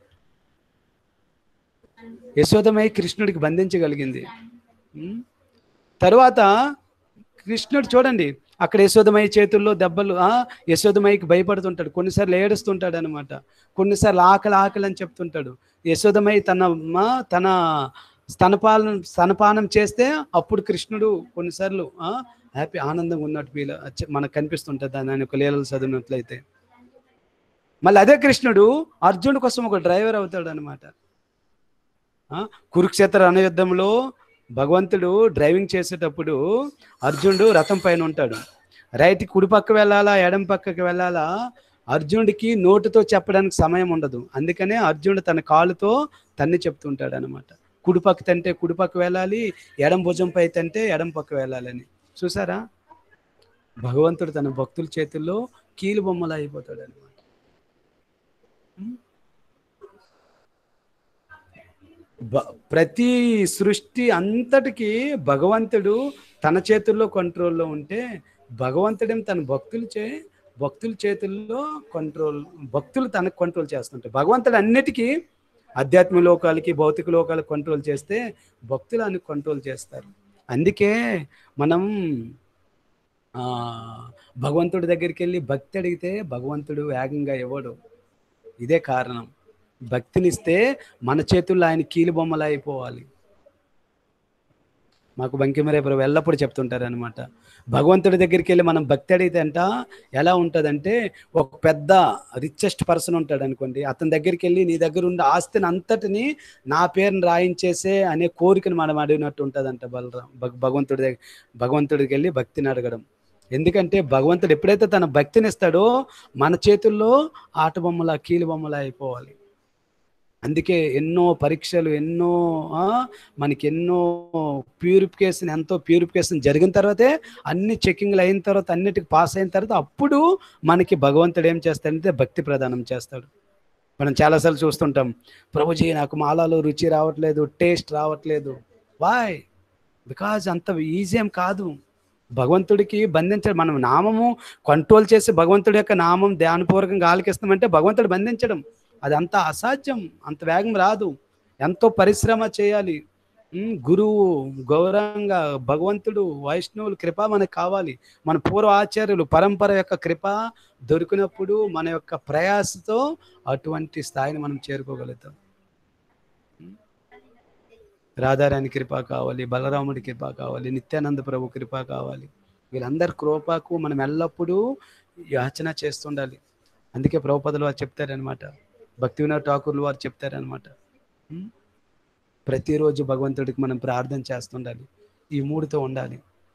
యశోదమై కృష్ణుడికి బంధించగలిగింది ఉం? తరువాత కృష్ణుడు చూడండి అక్కడ యశోదమయ్య చేతుల్లో దెబ్బలు ఆ యశోదమయ్యకి భయపడుతుంటాడు కొన్నిసార్లు ఏడుస్తుంటాడు అనమాట కొన్నిసార్లు ఆకలి ఆకలి అని చెప్తుంటాడు యశోదమయ్య తన మా తన స్తనపాలన స్తనపానం చేస్తే అప్పుడు కృష్ణుడు కొన్నిసార్లు ఆ హ్యాపీ ఆనందంగా ఉన్నట్టు ఫీల్ మనకు కనిపిస్తుంటుంది దాని ఒక లీలలు చదివినట్లయితే మళ్ళీ అదే కృష్ణుడు అర్జునుడి కోసం ఒక డ్రైవర్ అవుతాడు అనమాట కురుక్షేత్ర రణయుద్ధంలో భగవంతుడు డ్రైవింగ్ చేసేటప్పుడు అర్జునుడు రథం పైన ఉంటాడు రైట్ కుడి పక్క వెళ్ళాలా ఎడం పక్కకి వెళ్ళాలా అర్జునుడికి నోటుతో చెప్పడానికి సమయం ఉండదు అందుకనే అర్జునుడు తన కాలుతో తన్ని చెప్తుంటాడు అనమాట కుడి పక్క తంటే కుడి పక్క వెళ్ళాలి ఎడం భుజంపై తంటే ఎడం పక్క వెళ్ళాలని చూసారా భగవంతుడు తన భక్తుల చేతుల్లో కీలు బొమ్మలు అయిపోతాడు అనమాట బ- ప్రతి సృష్టి అంతటికి భగవంతుడు తన చేతుల్లో కంట్రోల్లో ఉంటే భగవంతుడేం తన భక్తులు చే భక్తుల చేతుల్లో కంట్రోల్ భక్తులు తనకు కంట్రోల్ చేస్తుంటారు భగవంతుడు అన్నిటికీ ఆధ్యాత్మిక లోకాలకి భౌతిక లోకాలకు కంట్రోల్ చేస్తే భక్తులను కంట్రోల్ చేస్తారు అందుకే మనం ఆ, భగవంతుడి దగ్గరికి వెళ్ళి భక్తి అడిగితే భగవంతుడు వేగంగా ఇవ్వడు ఇదే కారణం భక్తినిస్తే మన చేతుల్లో ఆయన కీలు బొమ్మలు అయిపోవాలి మాకు బంకిమరే ప్రభు ఎల్లప్పుడూ చెప్తుంటారు అనమాట భగవంతుడి దగ్గరికి వెళ్ళి మనం భక్తి అడిగితే అంట ఎలా ఉంటుందంటే ఒక పెద్ద రిచెస్ట్ పర్సన్ ఉంటాడు అనుకోండి అతని దగ్గరికి వెళ్ళి నీ దగ్గర ఉన్న ఆస్తిని అంతటిని నా పేరుని రాయించేసే అనే కోరికను మనం అడిగినట్టు ఉంటుందంట బలరాం భగ- భగవంతుడి దగ్గర భగవంతుడికి వెళ్ళి భక్తిని అడగడం ఎందుకంటే భగవంతుడు ఎప్పుడైతే తన భక్తిని ఇస్తాడో మన చేతుల్లో ఆట బొమ్మల కీలు బొమ్మల అయిపోవాలి అందుకే ఎన్నో పరీక్షలు ఎన్నో ఆ, మనకి ఎన్నో ప్యూరిఫికేషన్ ఎంతో ప్యూరిఫికేషన్ జరిగిన తర్వాతే అన్ని చెకింగ్లు అయిన తర్వాత అన్నిటికి పాస్ అయిన తర్వాత అప్పుడు మనకి భగవంతుడు ఏం చేస్తాడంటే భక్తి ప్రదానం చేస్తాడు మనం చాలాసార్లు చూస్తుంటాం ప్రభుజీ నాకు మాలాలో రుచి రావట్లేదు టేస్ట్ రావట్లేదు వాయ్ బికాజ్ అంత ఈజీ ఏం కాదు భగవంతుడికి బంధించడం మనం నామము కంట్రోల్ చేసి భగవంతుడి యొక్క నామం ధ్యానపూర్వకంగా ఆలకిస్తామంటే భగవంతుడు బంధించడం అది అంత అసాధ్యం అంత వేగం రాదు ఎంతో పరిశ్రమ చేయాలి ఉమ్, గురువు గౌరవంగా భగవంతుడు వైష్ణవులు కృప మనకు కావాలి మన పూర్వ ఆచార్యులు పరంపర యొక్క కృప దొరికినప్పుడు మన యొక్క ప్రయాసతో అటువంటి స్థాయిని మనం చేరుకోగలుగుతాం ఉమ్. రాధారాణి కృప కావాలి బలరాముడి కృప కావాలి నిత్యానంద ప్రభు కృప కావాలి వీళ్ళందరి కృపకు మనం ఎల్లప్పుడూ యాచన చేస్తుండాలి అందుకే ప్రభుపదలు వారు చెప్తారనమాట భక్తి వినోద్ ఠాకూర్లు వారు చెప్తారనమాట ఉం? ప్రతిరోజు భగవంతుడికి మనం ప్రార్థన చేస్తుండాలి ఈ మూడుతో ఉండాలి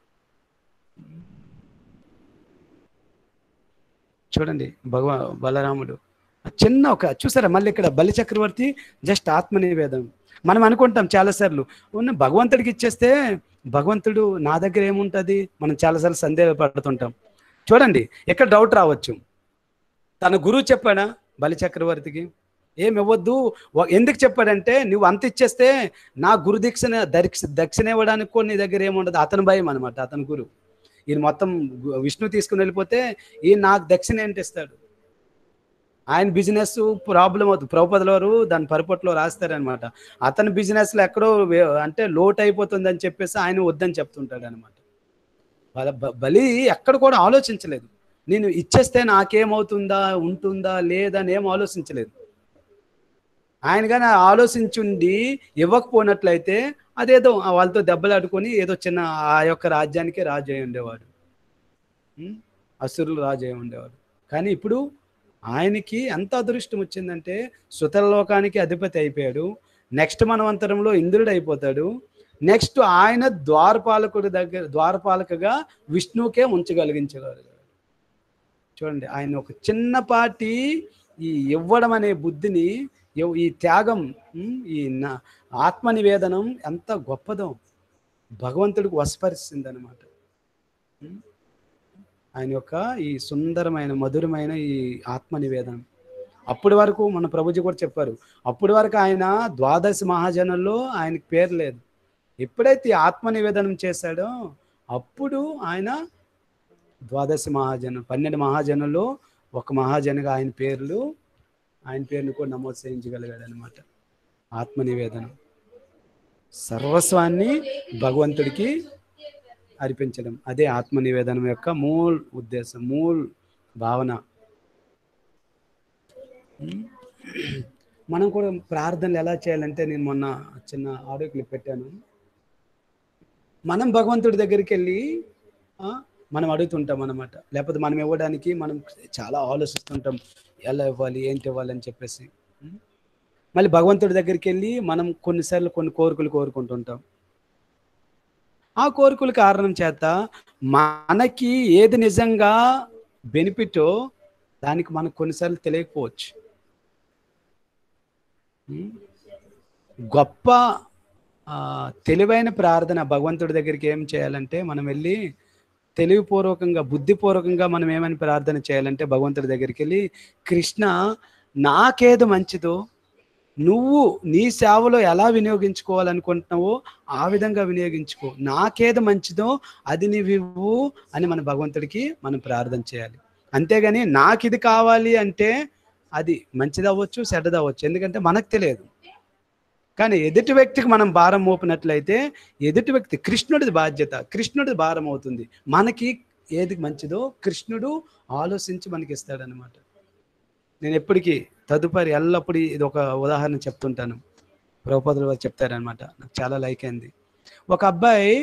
చూడండి భగవ బలరాముడు చిన్న ఒక చూసారా మళ్ళీ ఇక్కడ బలి చక్రవర్తి జస్ట్ ఆత్మ నివేదం మనం అనుకుంటాం చాలాసార్లు ఉన్న భగవంతుడికి ఇచ్చేస్తే భగవంతుడు నా దగ్గర ఏముంటుంది మనం చాలాసార్లు సందేహపడుతుంటాం చూడండి ఎక్కడ డౌట్ రావచ్చు తన గురువు చెప్పాడా బలి చక్రవర్తికి ఏమి ఇవ్వద్దు వ- ఎందుకు చెప్పాడంటే నువ్వు అంత ఇచ్చేస్తే నా గురు దీక్షణ దక్ష దక్షిణ ఇవ్వడానికి కూడా నీ దగ్గర ఏముండదు అతని భయం అనమాట అతని గురువు ఈయన మొత్తం గు- విష్ణు తీసుకుని వెళ్ళిపోతే ఈయన నాకు దక్షిణ ఏంటి ఇస్తాడు ఆయన బిజినెస్ ప్రాబ్లం అవుతుంది ప్రభుపదుల వారు దాని పరిపట్లో రాస్తారనమాట అతని బిజినెస్లో ఎక్కడో వే- అంటే లోట్ అయిపోతుంది అని చెప్పేసి ఆయన వద్దని చెప్తుంటాడు అనమాట బలి ఎక్కడ కూడా ఆలోచించలేదు నేను ఇచ్చేస్తే నాకేమవుతుందా ఉంటుందా లేదా అని ఏం ఆలోచించలేదు ఆయన కానీ ఆలోచించుండి ఇవ్వకపోయినట్లయితే అదేదో ఆ వాళ్ళతో దెబ్బలాడుకొని ఏదో చిన్న ఆ యొక్క రాజ్యానికి రాజు అయి ఉండేవాడు ఉం? అసురులు రాజు అయి ఉండేవాడు కానీ ఇప్పుడు ఆయనకి ఎంత అదృష్టం వచ్చిందంటే సుతరలోకానికి అధిపతి అయిపోయాడు నెక్స్ట్ మనవంతరంలో ఇంద్రుడు అయిపోతాడు నెక్స్ట్ ఆయన ద్వారపాలకుడి దగ్గర ద్వారపాలకగా విష్ణువుకే ఉంచగలిగించగలిగాడు చూడండి ఆయన ఒక చిన్నపాటి ఈ ఇవ్వడం అనే బుద్ధిని ఇవ్- ఈ త్యాగం ఉమ్, ఈ నా- ఆత్మ నివేదనం ఎంత గొప్పదో భగవంతుడికి వశపరిచింది అనమాట ఆయన యొక్క ఈ సుందరమైన మధురమైన ఈ ఆత్మ నివేదనం అప్పటి వరకు మన ప్రభుజీ కూడా చెప్పారు అప్పటి వరకు ఆయన ద్వాదశ మహాజనుల్లో ఆయనకి పేరు లేదు ఎప్పుడైతే ఈ ఆత్మ నివేదనం చేశాడో అప్పుడు ఆయన ద్వాదశ మహాజను పన్నెండు మహాజనుల్లో ఒక మహాజనుగా ఆయన పేర్లు ఆయన పేరును కూడా నమోదు చేయించగలిగాడు అనమాట ఆత్మ నివేదనం సర్వస్వాన్ని భగవంతుడికి అర్పించడం అదే ఆత్మ నివేదనం యొక్క మూల్ ఉద్దేశం మూల్ భావన ఉమ్. మనం కూడా ప్రార్థనలు ఎలా చేయాలంటే నేను మొన్న చిన్న ఆడియో క్లిప్ పెట్టాను మనం భగవంతుడి దగ్గరికి వెళ్ళి ఆ, మనం అడుగుతుంటాం అనమాట లేకపోతే మనం ఇవ్వడానికి మనం చాలా ఆలోచిస్తుంటాం ఎలా ఇవ్వాలి ఏంటి ఇవ్వాలి అని చెప్పేసి ఉం? మళ్ళీ భగవంతుడి దగ్గరికి వెళ్ళి మనం కొన్నిసార్లు కొన్ని కోరికలు కోరుకుంటుంటాం ఆ కోరికల కారణం చేత మనకి ఏది నిజంగా బెనిఫిటో దానికి మనకు కొన్నిసార్లు తెలియకపోవచ్చు ఉం? గొప్ప ఆ, తెలివైన ప్రార్థన భగవంతుడి దగ్గరికి ఏం చేయాలంటే మనం వెళ్ళి తెలివిపూర్వకంగా బుద్ధిపూర్వకంగా మనం ఏమని ప్రార్థన చేయాలంటే భగవంతుడి దగ్గరికి వెళ్ళి కృష్ణ నాకేది మంచిదో నువ్వు నీ సేవలో ఎలా వినియోగించుకోవాలనుకుంటున్నావో ఆ విధంగా వినియోగించుకో నాకేది మంచిదో అది నీవు ఇవ్వు అని మన భగవంతుడికి మనం ప్రార్థన చేయాలి అంతేగాని నాకు ఇది కావాలి అంటే అది మంచిది అవ్వచ్చు చెడ్డది అవ్వచ్చు ఎందుకంటే మనకు తెలియదు కానీ ఎదుటి వ్యక్తికి మనం భారం మోపినట్లయితే ఎదుటి వ్యక్తి కృష్ణుడిది బాధ్యత కృష్ణుడిది భారం అవుతుంది మనకి ఏది మంచిదో కృష్ణుడు ఆలోచించి మనకి ఇస్తాడనమాట నేను ఎప్పటికీ తదుపరి ఎల్లప్పుడూ ఇది ఒక ఉదాహరణ చెప్తుంటాను ప్రభుపదులు వారు చెప్తారనమాట నాకు చాలా లైక్ అయింది ఒక అబ్బాయి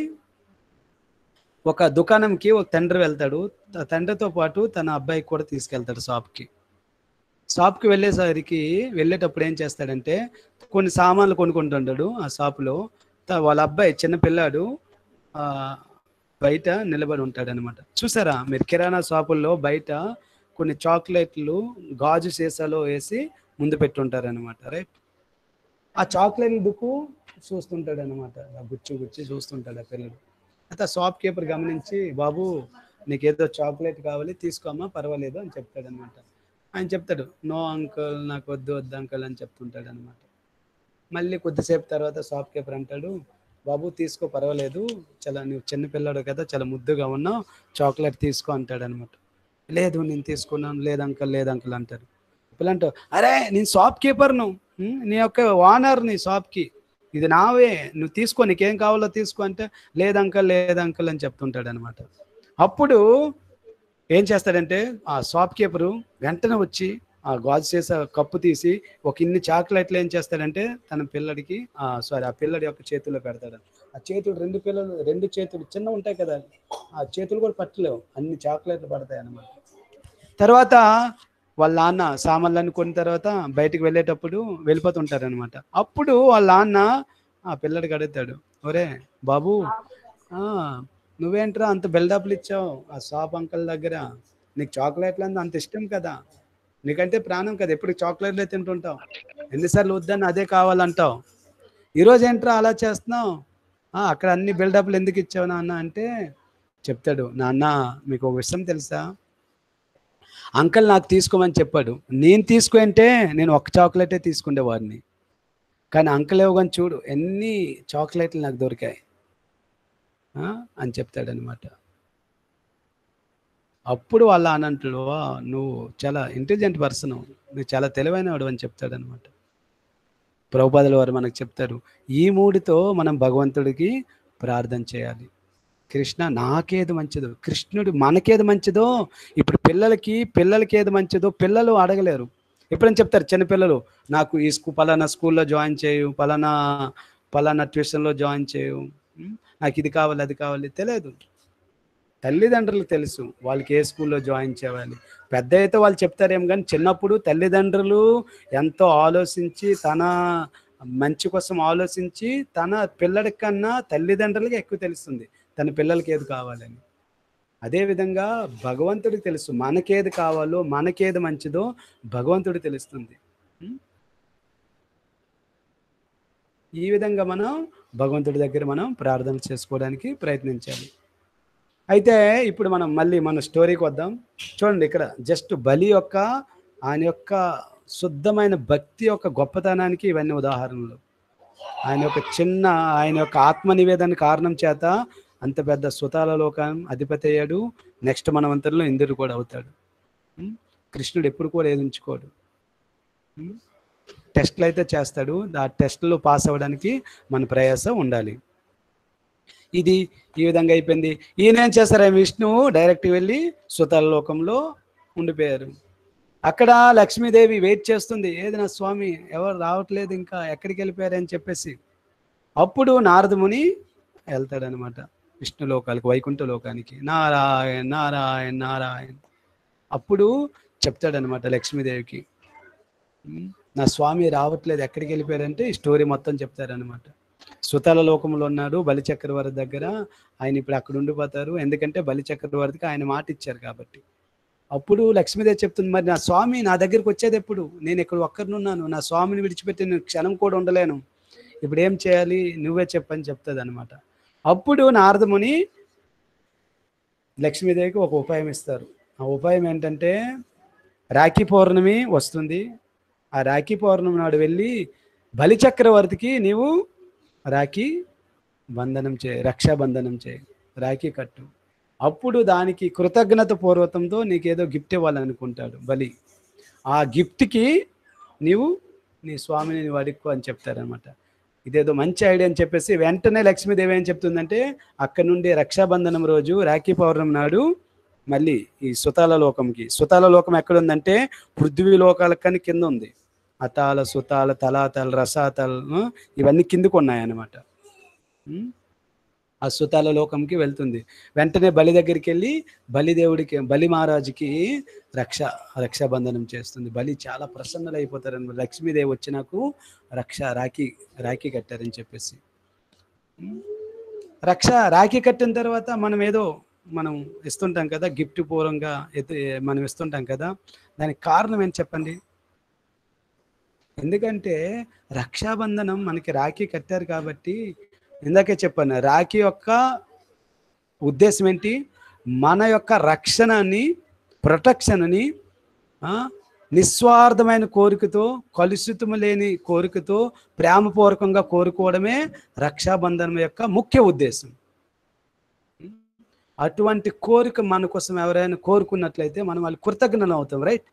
ఒక దుకాణంకి ఒక తండ్రి వెళ్తాడు త- తండ్రితో పాటు తన అబ్బాయికి కూడా తీసుకెళ్తాడు షాప్కి షాప్కి వెళ్ళేసరికి వెళ్ళేటప్పుడు ఏం చేస్తాడంటే కొన్ని సామాన్లు కొనుక్కుంటుంటాడు ఆ షాపులో త- వాళ్ళ అబ్బాయి చిన్న పిల్లాడు ఆ, బయట నిలబడి ఉంటాడు అనమాట చూసారా మీరు కిరాణా షాపుల్లో బయట కొన్ని చాక్లెట్లు గాజు సీసాలో వేసి ముందు పెట్టుంటారు అనమాట రైట్ ఆ చాక్లెట్ దుక్కు చూస్తుంటాడు అనమాట గుచ్చి గుచ్చి చూస్తుంటాడు ఆ పిల్లడు అయితే ఆ షాప్ కీపర్ గమనించి బాబు నీకేదో చాక్లెట్ కావాలి తీసుకోమ్మా పర్వాలేదు అని చెప్తాడు అనమాట ఆయన చెప్తాడు నో అంకుల్ నాకు వద్దు వద్దు అంకుల్ అని చెప్తుంటాడు అనమాట మళ్ళీ కొద్దిసేపు తర్వాత షాప్ కీపర్ అంటాడు బాబు తీసుకో పర్వాలేదు చాలా నువ్వు చిన్న పిల్లాడు కదా చాలా ముద్దుగా ఉన్నావు చాక్లెట్ తీసుకో అంటాడు అనమాట లేదు నేను తీసుకున్నాను లేదు అంకుల్ లేదు అంకుల్ అంటారు పిల్లంటూ అరే నేను షాప్ కీపర్ను ఉం? నీ యొక్క ఓనర్ నీ షాప్కి ఇది నావే నువ్వు తీసుకో నీకేం కావాలో తీసుకో అంటే లేదు అంకల్ లేదు అంకల్ అని చెప్తుంటాడు అనమాట అప్పుడు ఏం చేస్తాడంటే ఆ షాప్ కీపరు వెంటనే వచ్చి ఆ గాజు చేసే కప్పు తీసి ఒక ఇన్ని చాక్లెట్లు ఏం చేస్తాడంటే తన పిల్లడికి సారీ ఆ పిల్లడి యొక్క చేతుల్లో పెడతాడు ఆ చేతులు రెండు పిల్లలు రెండు చేతులు చిన్న ఉంటాయి కదా ఆ చేతులు కూడా పట్టలేవు అన్ని చాక్లెట్లు పడతాయి అన్నమాట తర్వాత వాళ్ళ నాన్న సామాన్లన్నీ కొన్న తర్వాత బయటికి వెళ్ళేటప్పుడు వెళ్ళిపోతుంటారు అనమాట అప్పుడు వాళ్ళ నాన్న ఆ పిల్లడికి అడుగుతాడు ఒరే బాబు ఆ, నువ్వేంట్రా అంత బిల్డప్లు ఇచ్చావు ఆ షాప్ అంకల్ దగ్గర నీకు చాక్లెట్లు అంత అంత ఇష్టం కదా నీకంటే ప్రాణం కదా ఎప్పుడు చాక్లెట్లే తింటుంటావు ఎన్నిసార్లు వద్దని అదే కావాలంటావు ఈరోజు ఏంట్రా అలా చేస్తున్నావు "ఆ, అక్కడ అన్ని బిల్డప్లు ఎందుకు ఇచ్చావు నాన్న అంటే చెప్తాడు నాన్న మీకు ఒక విషయం తెలుసా అంకల్ నాకు తీసుకోమని చెప్పాడు నేను తీసుకుంటే నేను ఒక చాక్లెటే తీసుకునేవాడిని కానీ అంకల్ ఇవ్వగానే చూడు ఎన్ని చాక్లెట్లు నాకు దొరికాయి ఆ, అని చెప్తాడనమాట అప్పుడు వాళ్ళ అనంటాడు "వా, నువ్వు చాలా ఇంటెలిజెంట్ పర్సన్ నువ్వు చాలా తెలివైనవాడు అని చెప్తాడనమాట ప్రభుపాదుల వారు మనకు చెప్తారు ఈ మూడితో మనం భగవంతుడికి ప్రార్థన చేయాలి కృష్ణ నాకేది మంచిదో కృష్ణుడు మనకేది మంచిదో ఇప్పుడు పిల్లలకి పిల్లలకి ఏది మంచిదో పిల్లలు అడగలేరు ఎప్పుడైనా చెప్తారు చిన్న పిల్లలు నాకు ఈ స్కూ పలానా స్కూల్లో జాయిన్ చేయు పలానా పలానా ట్యూషన్లో జాయిన్ చేయు ఉం? నాకు ఇది కావాలి అది కావాలి తెలియదు తల్లిదండ్రులకు తెలుసు వాళ్ళకి ఏ స్కూల్లో జాయిన్ చేయాలి పెద్ద అయితే వాళ్ళు చెప్తారేం కానీ చిన్నప్పుడు తల్లిదండ్రులు ఎంతో ఆలోచించి తన మంచి కోసం ఆలోచించి తన పిల్లడి కన్నా తల్లిదండ్రులకి ఎక్కువ తెలుస్తుంది తన పిల్లలకి ఏది కావాలని అదేవిధంగా భగవంతుడికి తెలుసు మనకేది కావాలో మనకేది మంచిదో భగవంతుడికి తెలుస్తుంది ఉం? ఈ విధంగా మనం భగవంతుడి దగ్గర మనం ప్రార్థన చేసుకోవడానికి ప్రయత్నించాలి అయితే ఇప్పుడు మనం మళ్ళీ మన స్టోరీకి వద్దాం చూడండి ఇక్కడ జస్ట్ బలి యొక్క ఆయన యొక్క శుద్ధమైన భక్తి యొక్క గొప్పతనానికి ఇవన్నీ ఉదాహరణలు ఆయన యొక్క చిన్న ఆయన యొక్క ఆత్మ నివేదన కారణం చేత అంత పెద్ద సుతాల లోకం అధిపతి అయ్యాడు నెక్స్ట్ మనవంతరంలో ఇంద్రుడు కూడా అవుతాడు ఉం? కృష్ణుడు ఎప్పుడు కూడా ఏది ఉంచుకోడు ఉం? టెస్ట్లు అయితే చేస్తాడు ఆ టెస్ట్లో పాస్ అవ్వడానికి మన ప్రయాసం ఉండాలి ఇది ఈ విధంగా అయిపోయింది ఈయన ఏం చేస్తారు విష్ణువు డైరెక్ట్ వెళ్ళి సుతాల లోకంలో ఉండిపోయారు అక్కడ లక్ష్మీదేవి వెయిట్ చేస్తుంది ఏది నా స్వామి ఎవరు రావట్లేదు ఇంకా ఎక్కడికి వెళ్ళిపోయారు అని చెప్పేసి అప్పుడు నారదముని వెళ్తాడనమాట విష్ణు లోకాలకు వైకుంఠ లోకానికి నారాయణ నారాయణ నారాయణ అప్పుడు చెప్తాడనమాట లక్ష్మీదేవికి "ఉమ్, నా స్వామి రావట్లేదు ఎక్కడికి వెళ్ళిపోయారంటే ఈ స్టోరీ మొత్తం చెప్తారనమాట సుతల లోకంలో ఉన్నాడు బలి చక్రవర్తి దగ్గర ఆయన ఇప్పుడు అక్కడ ఉండిపోతారు ఎందుకంటే బలి చక్రవర్తికి ఆయన మాట ఇచ్చారు కాబట్టి అప్పుడు లక్ష్మీదేవి చెప్తుంది మరి నా స్వామి నా దగ్గరికి వచ్చేది ఎప్పుడు నేను ఇక్కడ ఒక్కరినున్నాను నా స్వామిని విడిచిపెట్టి నేను క్షణం కూడా ఉండలేను ఇప్పుడు ఏం చేయాలి నువ్వే చెప్పని చెప్తుంది అనమాట అప్పుడు నారదముని లక్ష్మీదేవికి ఒక ఉపాయం ఇస్తారు ఆ ఉపాయం ఏంటంటే రాఖీ పౌర్ణమి వస్తుంది ఆ రాఖీ పౌర్ణమి నాడు వెళ్ళి బలి చక్రవర్తికి నీవు రాఖీ బంధనం చేయి రక్షాబంధనం చేయి రాఖీ కట్టు అప్పుడు దానికి కృతజ్ఞత పూర్వకంతో నీకేదో గిఫ్ట్ ఇవ్వాలనుకుంటాడు బలి ఆ గిఫ్ట్కి నీవు నీ స్వామిని నీవు అడుక్కో అని చెప్తారనమాట ఇదేదో మంచి ఐడియా అని చెప్పేసి వెంటనే లక్ష్మీదేవి ఏం చెప్తుందంటే అక్కడ నుండి రక్షాబంధనం రోజు రాఖీ పౌర్ణమి నాడు మళ్ళీ ఈ సుతాల లోకంకి సుతాల లోకం ఎక్కడ ఉందంటే పృథ్వీ లోకాల కని కింద ఉంది అతాల సుతాల తలాతల రసాతలు ఆ, ఇవన్నీ కిందకు ఉన్నాయన్నమాట ఉం? ఆ సుతాల లోకంకి వెళ్తుంది వెంటనే బలి దగ్గరికి వెళ్ళి బలిదేవుడికి బలి మహారాజుకి రక్ష రక్షాబంధనం చేస్తుంది బలి చాలా ప్రసన్నలైపోతారని లక్ష్మీదేవి వచ్చి నాకు రక్ష రాఖీ రాఖీ కట్టారని చెప్పేసి ఉం? రక్ష రాఖీ కట్టిన తర్వాత మనం ఏదో మనం ఇస్తుంటాం కదా గిఫ్ట్ పూర్వంగా ఎత్తు మనం ఇస్తుంటాం కదా దానికి కారణం ఏంటి చెప్పండి ఎందుకంటే రక్షాబంధనం మనకి రాఖీ కట్టారు కాబట్టి ఇందాకే చెప్పాను రాఖీ యొక్క ఉద్దేశం ఏంటి మన యొక్క రక్షణని ప్రొటెక్షన్ని ఆ, నిస్వార్థమైన కోరికతో కలుషితము లేని కోరికతో ప్రేమపూర్వకంగా కోరుకోవడమే రక్షాబంధనం యొక్క ముఖ్య ఉద్దేశం అటువంటి కోరిక మన కోసం ఎవరైనా కోరుకున్నట్లయితే మనం వాళ్ళు కృతజ్ఞలు అవుతాం రైట్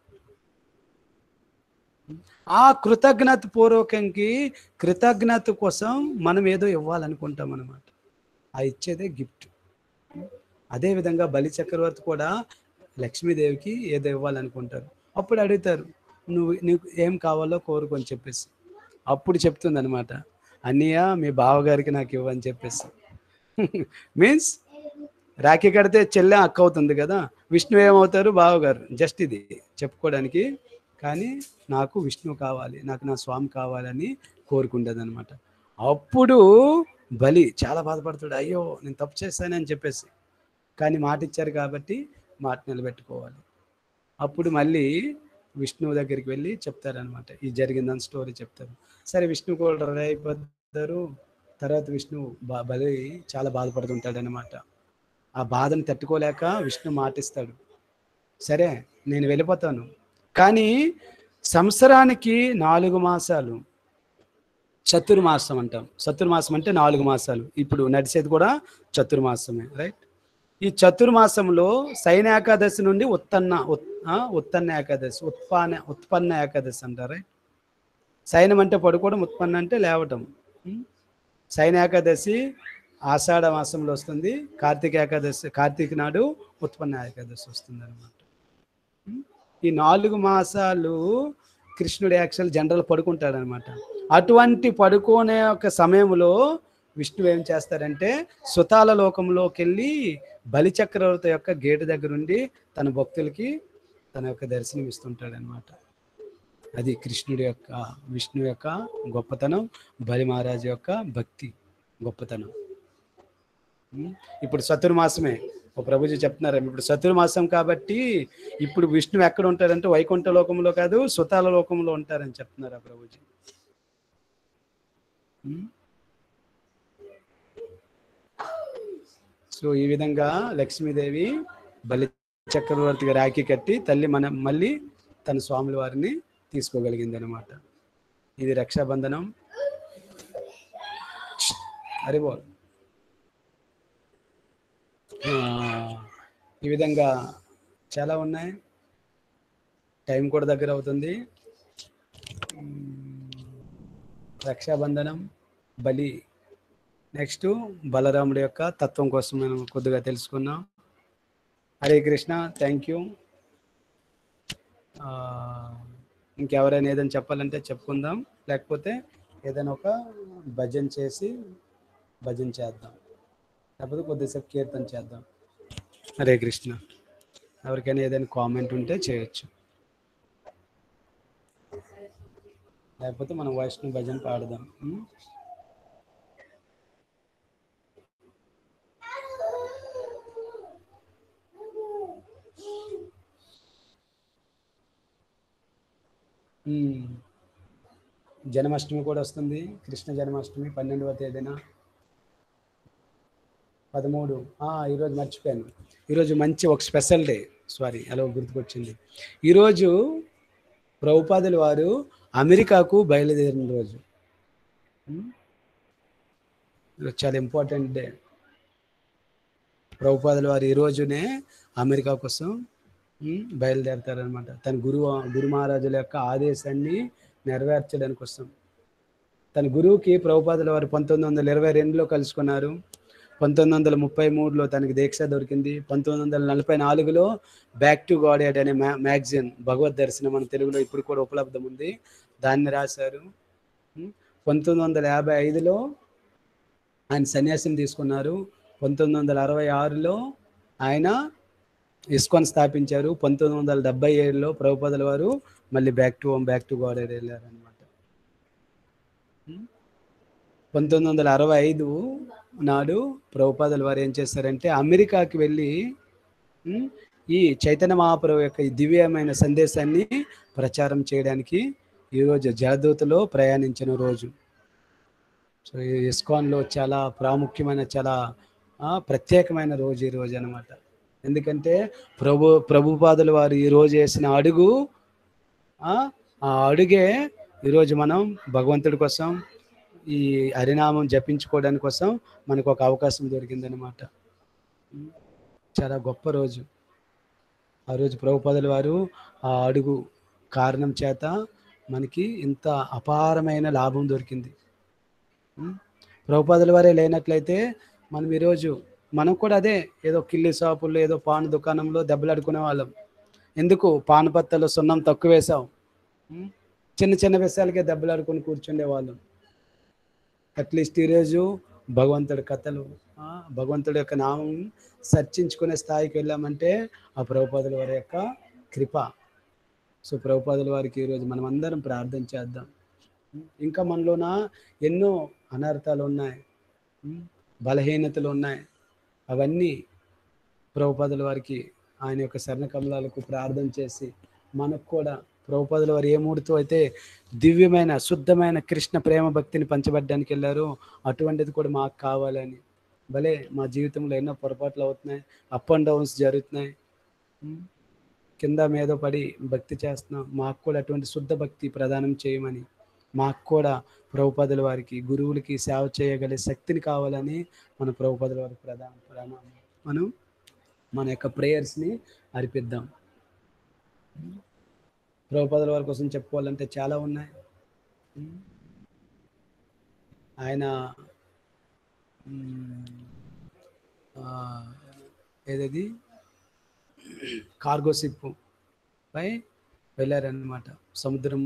ఆ కృతజ్ఞత పూర్వకంకి కృతజ్ఞత కోసం మనం ఏదో ఇవ్వాలనుకుంటాం అనమాట ఆ ఇచ్చేదే గిఫ్ట్ అదేవిధంగా బలి చక్రవర్తి కూడా లక్ష్మీదేవికి ఏదో ఇవ్వాలనుకుంటారు అప్పుడు అడుగుతారు నువ్వు నీకు ఏం కావాలో కోరుకొని చెప్పేసి అప్పుడు చెప్తుంది అనమాట అన్నయ్య మీ బావగారికి నాకు ఇవ్వని చెప్పేసి మీన్స్ రాఖీ కడితే చెల్లె అక్క అవుతుంది కదా విష్ణు ఏమవుతారు బావగారు జస్ట్ ఇది చెప్పుకోవడానికి కానీ నాకు విష్ణు కావాలి నాకు నా స్వామి కావాలని కోరుకుంటుంది అనమాట అప్పుడు బలి చాలా బాధపడతాడు అయ్యో నేను తప్పు చేశానని చెప్పేసి కానీ మాట ఇచ్చారు కాబట్టి మాట నిలబెట్టుకోవాలి అప్పుడు మళ్ళీ విష్ణువు దగ్గరికి వెళ్ళి చెప్తారనమాట ఈ జరిగిందని స్టోరీ చెప్తారు సరే విష్ణు కూడా రెడీ అయిపోతారు తర్వాత విష్ణు బా బలి చాలా బాధపడుతుంటాడు అనమాట ఆ బాధను తట్టుకోలేక విష్ణు మాటిస్తాడు సరే నేను వెళ్ళిపోతాను కానీ సంవత్సరానికి నాలుగు మాసాలు చతుర్మాసం అంటాం చతుర్మాసం అంటే నాలుగు మాసాలు ఇప్పుడు నడిచేది కూడా చతుర్మాసమే రైట్ ఈ చతుర్మాసంలో శయన ఏకాదశి నుండి ఉత్తన్న ఉత్- ఆ, ఉత్తన్న ఏకాదశి ఉత్పాన ఉత్పన్న ఏకాదశి అంటారు రైట్ శయనం అంటే పడుకోవడం ఉత్పన్న అంటే లేవటం ఉం? శయన ఏకాదశి ఆషాఢ మాసంలో వస్తుంది కార్తీక ఏకాదశి కార్తీక నాడు ఉత్పన్న ఏకాదశి వస్తుంది అనమాట ఈ నాలుగు మాసాలు కృష్ణుడు యాక్చువల్ జనరల్ పడుకుంటాడు అనమాట అటువంటి పడుకునే ఒక సమయంలో విష్ణువు ఏం చేస్తారంటే సుతాల లోకంలోకి వెళ్ళి బలిచక్రవర్తి యొక్క గేటు దగ్గర ఉండి తన భక్తులకి తన యొక్క దర్శనం ఇస్తుంటాడు అనమాట అది కృష్ణుడి యొక్క విష్ణు యొక్క గొప్పతనం బలి మహారాజు యొక్క భక్తి గొప్పతనం ఉం? ఇప్పుడు చతుర్మాసమే ఓ ప్రభుజీ చెప్తున్నారు ఇప్పుడు చతుర్మాసం కాబట్టి ఇప్పుడు విష్ణువు ఎక్కడ ఉంటారంటే వైకుంఠ లోకంలో కాదు సుతాల లోకంలో ఉంటారని చెప్తున్నారు ఆ ప్రభుజీ ఉం? సో ఈ విధంగా లక్ష్మీదేవి బలి చక్రవర్తిగా రాఖీ కట్టి తల్లి మన మళ్ళీ తన స్వాముల వారిని తీసుకోగలిగింది అనమాట ఇది రక్షాబంధనం అరే బోల్ ఆ, ఈ విధంగా చాలా ఉన్నాయి టైం కూడా దగ్గర అవుతుంది ఉమ్, రక్షాబంధనం బలి నెక్స్ట్ బలరాముడి యొక్క తత్వం కోసం మనం కొద్దిగా తెలుసుకున్నాం హరే కృష్ణ థ్యాంక్ యూ ఇంకెవరైనా ఏదైనా చెప్పాలంటే చెప్పుకుందాం లేకపోతే ఏదైనా ఒక భజన చేసి భజన చేద్దాం లేకపోతే కొద్దిసేపు కీర్తన చేద్దాం హరే కృష్ణ ఎవరికైనా ఏదైనా కామెంట్ ఉంటే చేయొచ్చు లేకపోతే మనం వైష్ణవ భజన పాడదాం ఉం? ఉమ్. జన్మాష్టమి కూడా వస్తుంది కృష్ణ జన్మాష్టమి పన్నెండవ తేదీన పదమూడు ఆ, ఈరోజు మర్చిపోయాను ఈరోజు మంచి ఒక స్పెషల్ డే సారీ అలా గుర్తుకొచ్చింది ఈరోజు ప్రభుపాదుల వారు అమెరికాకు బయలుదేరిన రోజు ఉమ్. ఈరోజు చాలా ఇంపార్టెంట్ డే ప్రభుపాదుల వారు ఈ రోజునే అమెరికా కోసం ఉమ్, బయలుదేరతారనమాట తన గురువు గురు మహారాజుల యొక్క ఆదేశాన్ని నెరవేర్చడానికి కోసం తన గురువుకి ప్రభుపాదుల వారు పంతొమ్మిది వందల ఇరవై రెండులో కలుసుకున్నారు పంతొమ్మిది వందల ముప్పై మూడులో తనకి దీక్ష దొరికింది పంతొమ్మిది వందల నలభై నాలుగులో బ్యాక్ టు గాడ్ ఎడ్ అనే మ్యా మ్యాగజైన్ భగవద్ దర్శనం మన తెలుగులో ఇప్పుడు కూడా ఉపలబ్ధం ఉంది దాన్ని రాశారు ఉం. పంతొమ్మిది వందల యాభై ఐదులో ఆయన సన్యాసం తీసుకున్నారు పంతొమ్మిది వందల అరవై ఆరులో ఆయన ఇస్కాన్ స్థాపించారు పంతొమ్మిది వందల డెబ్బై ఏడులో ప్రభుపదుల వారు మళ్ళీ back to home back to God వెళ్ళారనమాట పంతొమ్మిది వందల అరవై ఐదు నాడు ప్రభుపాదుల వారు ఏం చేస్తారంటే అమెరికాకి వెళ్ళి ఉమ్, ఈ చైతన్య మహాప్రభు యొక్క ఈ దివ్యమైన సందేశాన్ని ప్రచారం చేయడానికి ఈరోజు జలదూతలో ప్రయాణించిన రోజు సో ఈ ఇస్కాన్లో చాలా ప్రాముఖ్యమైన చాలా ఆ, ప్రత్యేకమైన రోజు ఈ రోజు అనమాట ఎందుకంటే ప్రభు ప్రభుపాదుల వారు ఈ రోజు వేసిన అడుగు ఆ ఆ అడుగే ఈరోజు మనం భగవంతుడి కోసం ఈ హరినామం జపించుకోవడానికి కోసం మనకు ఒక అవకాశం దొరికిందనమాట చాలా గొప్ప రోజు ఆ రోజు ప్రభుపాదుల వారు ఆ అడుగు కారణం చేత మనకి ఇంత అపారమైన లాభం దొరికింది ఉం? ప్రభుపాదుల వారే లేనట్లయితే మనం ఈరోజు మనం కూడా అదే ఏదో కిల్లి షాపుల్లో ఏదో పాన్ దుకాణంలో దెబ్బలాడుకునే వాళ్ళం ఎందుకు పాన్ పత్తలో సున్నం తక్కువ వేసాం ఉం? చిన్న చిన్న విషయాలకే దెబ్బలాడుకొని కూర్చుండే వాళ్ళం అట్లీస్ట్ ఈరోజు భగవంతుడి కథలు ఆ, భగవంతుడి యొక్క నామం చర్చించుకునే స్థాయికి వెళ్ళామంటే ఆ ప్రభుపాదుల వారి యొక్క కృప సో ప్రభుపాదుల వారికి ఈరోజు మనం అందరం ప్రార్థన చేద్దాం ఇంకా మనలోన ఎన్నో అనర్థాలు ఉన్నాయి ఉమ్, బలహీనతలు ఉన్నాయి అవన్నీ ప్రభుపాదుల వారికి ఆయన యొక్క శరణ కమలాలకు ప్రార్థన చేసి మనకు కూడా ప్రభుపాదుల వారు ఏ మూడుతో అయితే దివ్యమైన శుద్ధమైన కృష్ణ ప్రేమ భక్తిని పంచబడ్డానికి వెళ్ళారో అటువంటిది కూడా మాకు కావాలని భలే మా జీవితంలో ఎన్నో పొరపాట్లు అవుతున్నాయి అప్ అండ్ డౌన్స్ జరుగుతున్నాయి ఉమ్, కింద మీద పడి భక్తి చేస్తున్నాం మాకు కూడా అటువంటి శుద్ధ భక్తి ప్రదానం చేయమని మాకు కూడా ప్రభుపదుల వారికి గురువులకి సేవ చేయగలిగే శక్తిని కావాలని మన ప్రభుపదుల వారికి ప్రధాన ప్రణామం మనం మన యొక్క ప్రేయర్స్ని అర్పిద్దాం ప్రభుపదుల వారి కోసం చెప్పుకోవాలంటే చాలా ఉన్నాయి ఆయన మ్, ఆ, ఏదది కార్గో షిప్ పై వెళ్ళారనమాట సముద్రం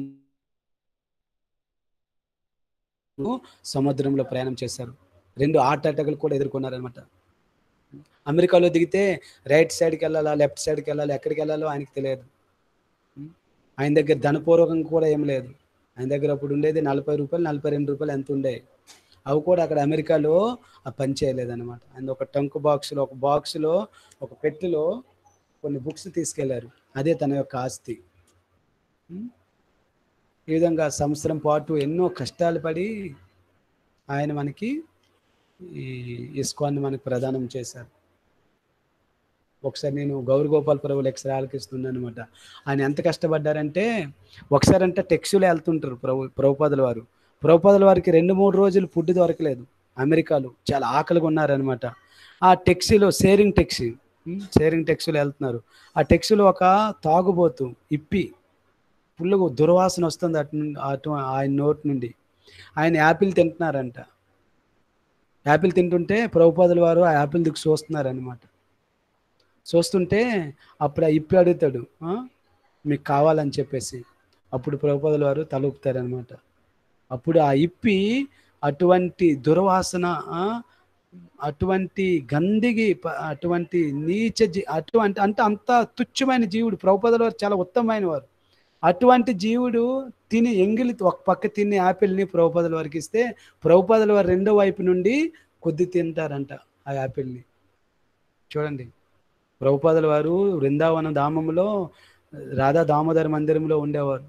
సముద్రంలో ప్రయాణం చేశారు రెండు హార్ట్ అటాకులు కూడా ఎదుర్కొన్నారనమాట అమెరికాలో దిగితే రైట్ సైడ్కి వెళ్ళాలా లెఫ్ట్ సైడ్కి వెళ్ళాలా ఎక్కడికి వెళ్ళాలో ఆయనకి తెలియదు ఆయన దగ్గర ధనపూర్వకంగా కూడా ఏం లేదు ఆయన దగ్గర అప్పుడు ఉండేది నలభై రూపాయలు నలభై రెండు రూపాయలు ఎంత ఉండే అవి కూడా అక్కడ అమెరికాలో ఆ పని చేయలేదన్నమాట ఆయన ఒక టంక్ బాక్స్లో ఒక బాక్స్లో ఒక పెట్టెలో కొన్ని బుక్స్ తీసుకెళ్లారు అదే తన యొక్క ఆస్తి ఉం? ఈ విధంగా సంవత్సరం పాటు ఎన్నో కష్టాలు పడి ఆయన మనకి ఈ ఇస్కాన్ని మనకి ప్రదానం చేశారు ఒకసారి నేను గౌరీ గోపాల్ ప్రభు లెక్చర్ ఆలకిస్తున్నాను అనమాట ఆయన ఎంత కష్టపడ్డారంటే ఒకసారి అంటే టెక్సీలో వెళ్తుంటారు ప్రభు ప్రభుపాదుల వారు ప్రభుపాదుల వారికి రెండు మూడు రోజులు ఫుడ్ దొరకలేదు అమెరికాలో చాలా ఆకలిగా ఉన్నారనమాట ఆ టెక్సీలో షేరింగ్ టెక్సీ ఉమ్, షేరింగ్ టెక్సీలో వెళ్తున్నారు ఆ టెక్సీలో ఒక తాగుబోతు ఇప్పి ఫుల్గా దుర్వాసన వస్తుంది అటు నుండి అటు ఆయన నోటి నుండి ఆయన యాపిల్ తింటున్నారంట యాపిల్ తింటుంటే ప్రభుపాదుల వారు ఆ యాపిల్ దిక్కు చూస్తున్నారనమాట చూస్తుంటే అప్పుడు ఆ ఇప్పి అడుగుతాడు "ఆ? మీకు కావాలని చెప్పేసి అప్పుడు ప్రభుపాదుల వారు తలుపుతారనమాట అప్పుడు ఆ ఇప్పి అటువంటి దుర్వాసన ఆ, అటువంటి గందిగి ప- అటువంటి నీచ జీ అటువంటి అంటే అంత తుచ్చమైన జీవుడు ప్రభుపాదుల వారు చాలా ఉత్తమమైన వారు అటువంటి జీవుడు తిని ఎంగిలి ఒక పక్క తిని యాపిల్ని ప్రభుపాదుల వారికి ఇస్తే ప్రభుపాదుల వారు రెండో వైపు నుండి కొద్ది తింటారంట ఆ యాపిల్ని చూడండి ప్రభుపాదుల వారు వృందావన ధామంలో రాధా దామోదర మందిరంలో ఉండేవారు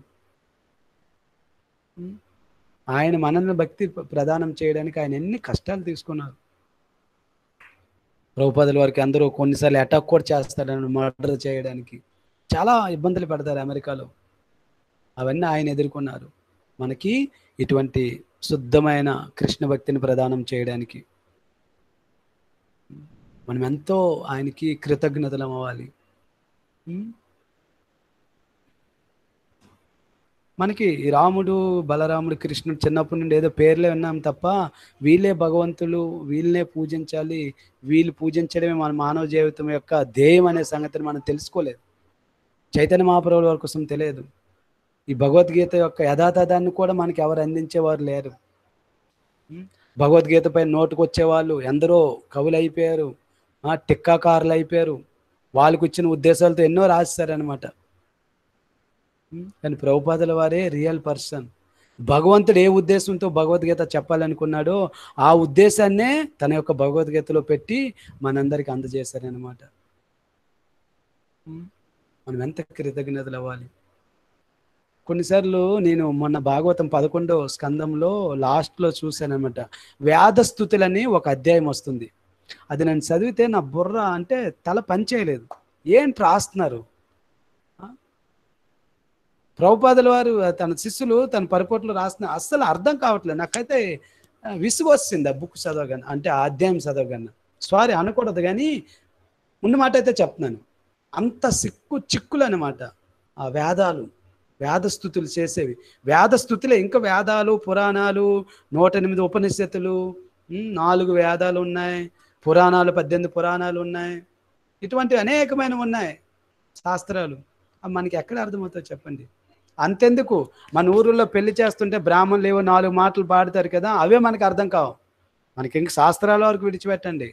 ఉం? ఆయన మనల్ని భక్తి ప్ర- ప్రదానం చేయడానికి ఆయన ఎన్ని కష్టాలు తీసుకున్నారు ప్రభుపాదుల వారికి అందరూ కొన్నిసార్లు అటాక్ కూడా చేస్తారని మర్డర్ చేయడానికి చాలా ఇబ్బందులు పెడతారు అమెరికాలో అవన్నీ ఆయన ఎదుర్కొన్నారు మనకి ఇటువంటి శుద్ధమైన కృష్ణ భక్తిని ప్రదానం చేయడానికి మనం ఎంతో ఆయనకి కృతజ్ఞతలం అవ్వాలి ఉం? మనకి ఈ రాముడు బలరాముడు కృష్ణుడు చిన్నప్పటి నుండి ఏదో పేర్లే విన్నాం తప్ప వీళ్ళే భగవంతులు వీళ్ళనే పూజించాలి వీళ్ళు పూజించడమే మన మానవ జీవితం యొక్క ధ్యేయం అనే సంగతిని మనం తెలుసుకోలేదు చైతన్య మహాప్రభుల వారి కోసం తెలియదు ఈ భగవద్గీత యొక్క యథాతథాన్ని కూడా మనకి ఎవరు అందించేవారు లేరు ఉం? భగవద్గీతపై నోటుకు వచ్చేవాళ్ళు ఎందరో కవులు అయిపోయారు ఆ, టిక్కాకారులు అయిపోయారు వాళ్ళకు వచ్చిన ఉద్దేశాలతో ఎన్నో రాస్తారనమాట కానీ ప్రభుపాదుల వారే రియల్ పర్సన్ భగవంతుడు ఏ ఉద్దేశంతో భగవద్గీత చెప్పాలనుకున్నాడో ఆ ఉద్దేశాన్నే తన యొక్క భగవద్గీతలో పెట్టి మనందరికి అందజేశారనమాట మనం ఎంత కృతజ్ఞతలు అవ్వాలి కొన్నిసార్లు నేను మొన్న భాగవతం పదకొండో స్కందంలో లాస్ట్లో చూశానమాట వేదస్థుతులని ఒక అధ్యాయం వస్తుంది అది నేను చదివితే నా బుర్ర అంటే తల పనిచేయలేదు ఏంటి రాస్తున్నారు ఆ? ప్రభుపాదుల వారు తన శిష్యులు తన పరిపోట్లు రాస్తున్న అస్సలు అర్థం కావట్లేదు నాకైతే ఆ, విసుగు వస్తుంది ఆ బుక్ చదవగానే అంటే ఆ అధ్యాయం చదవగానే సారీ అనకూడదు కానీ ఉన్న మాట అయితే చెప్తున్నాను అంత సిక్కు చిక్కులు అనమాట ఆ వేదాలు వేదస్థుతులు చేసేవి వేదస్థుతులే ఇంకా వేదాలు పురాణాలు నూట ఎనిమిది ఉపనిషత్తులు ఉమ్, నాలుగు వేదాలు ఉన్నాయి పురాణాలు పద్దెనిమిది పురాణాలు ఉన్నాయి ఇటువంటివి అనేకమైనవి ఉన్నాయి శాస్త్రాలు అవి మనకి ఎక్కడ అర్థమవుతాయో చెప్పండి అంతెందుకు మన ఊరిలో పెళ్లి చేస్తుంటే బ్రాహ్మణులు ఏవో నాలుగు మాటలు పాడతారు కదా అవే మనకి అర్థం కావు మనకి ఇంక శాస్త్రాల వరకు విడిచిపెట్టండి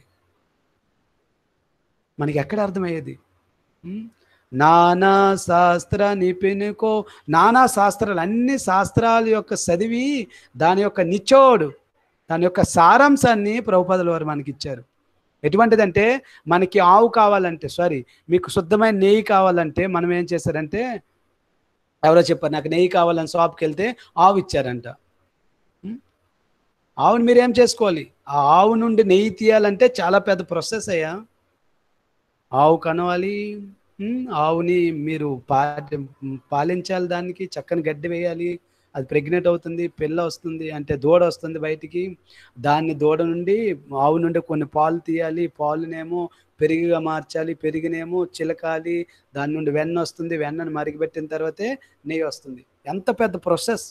మనకి ఎక్కడ అర్థమయ్యేది ఉమ్? నానా శాస్త్ర నిపినుకో నానా శాస్త్రాలు అన్ని శాస్త్రాల యొక్క చదివి దాని యొక్క నిచోడు దాని యొక్క సారాంశాన్ని ప్రభుపదుల వారు మనకి ఇచ్చారు ఎటువంటిదంటే మనకి ఆవు కావాలంటే సారీ మీకు శుద్ధమైన నెయ్యి కావాలంటే మనం ఏం చేశారంటే ఎవరో చెప్పారు నాకు నెయ్యి కావాలని షాప్కి వెళ్తే ఆవు ఇచ్చారంట ఉం? ఆవుని మీరు ఏం చేసుకోవాలి ఆ ఆవు నుండి నెయ్యి తీయాలంటే చాలా పెద్ద ప్రాసెస్ అయ్యా ఆవు కనవాలి ఉం? ఆవుని మీరు పా పాలించాలి దానికి చక్కని గడ్డి వేయాలి అది ప్రెగ్నెంట్ అవుతుంది పిల్ల వస్తుంది అంటే దూడ వస్తుంది బయటికి దాన్ని దూడ నుండి ఆవు నుండి కొన్ని పాలు తీయాలి పాలునేమో పెరిగిగా మార్చాలి పెరిగినేమో చిలకాలి దాని నుండి వెన్న వస్తుంది వెన్నను మరిగిపెట్టిన తర్వాతే నెయ్యి వస్తుంది ఎంత పెద్ద ప్రాసెస్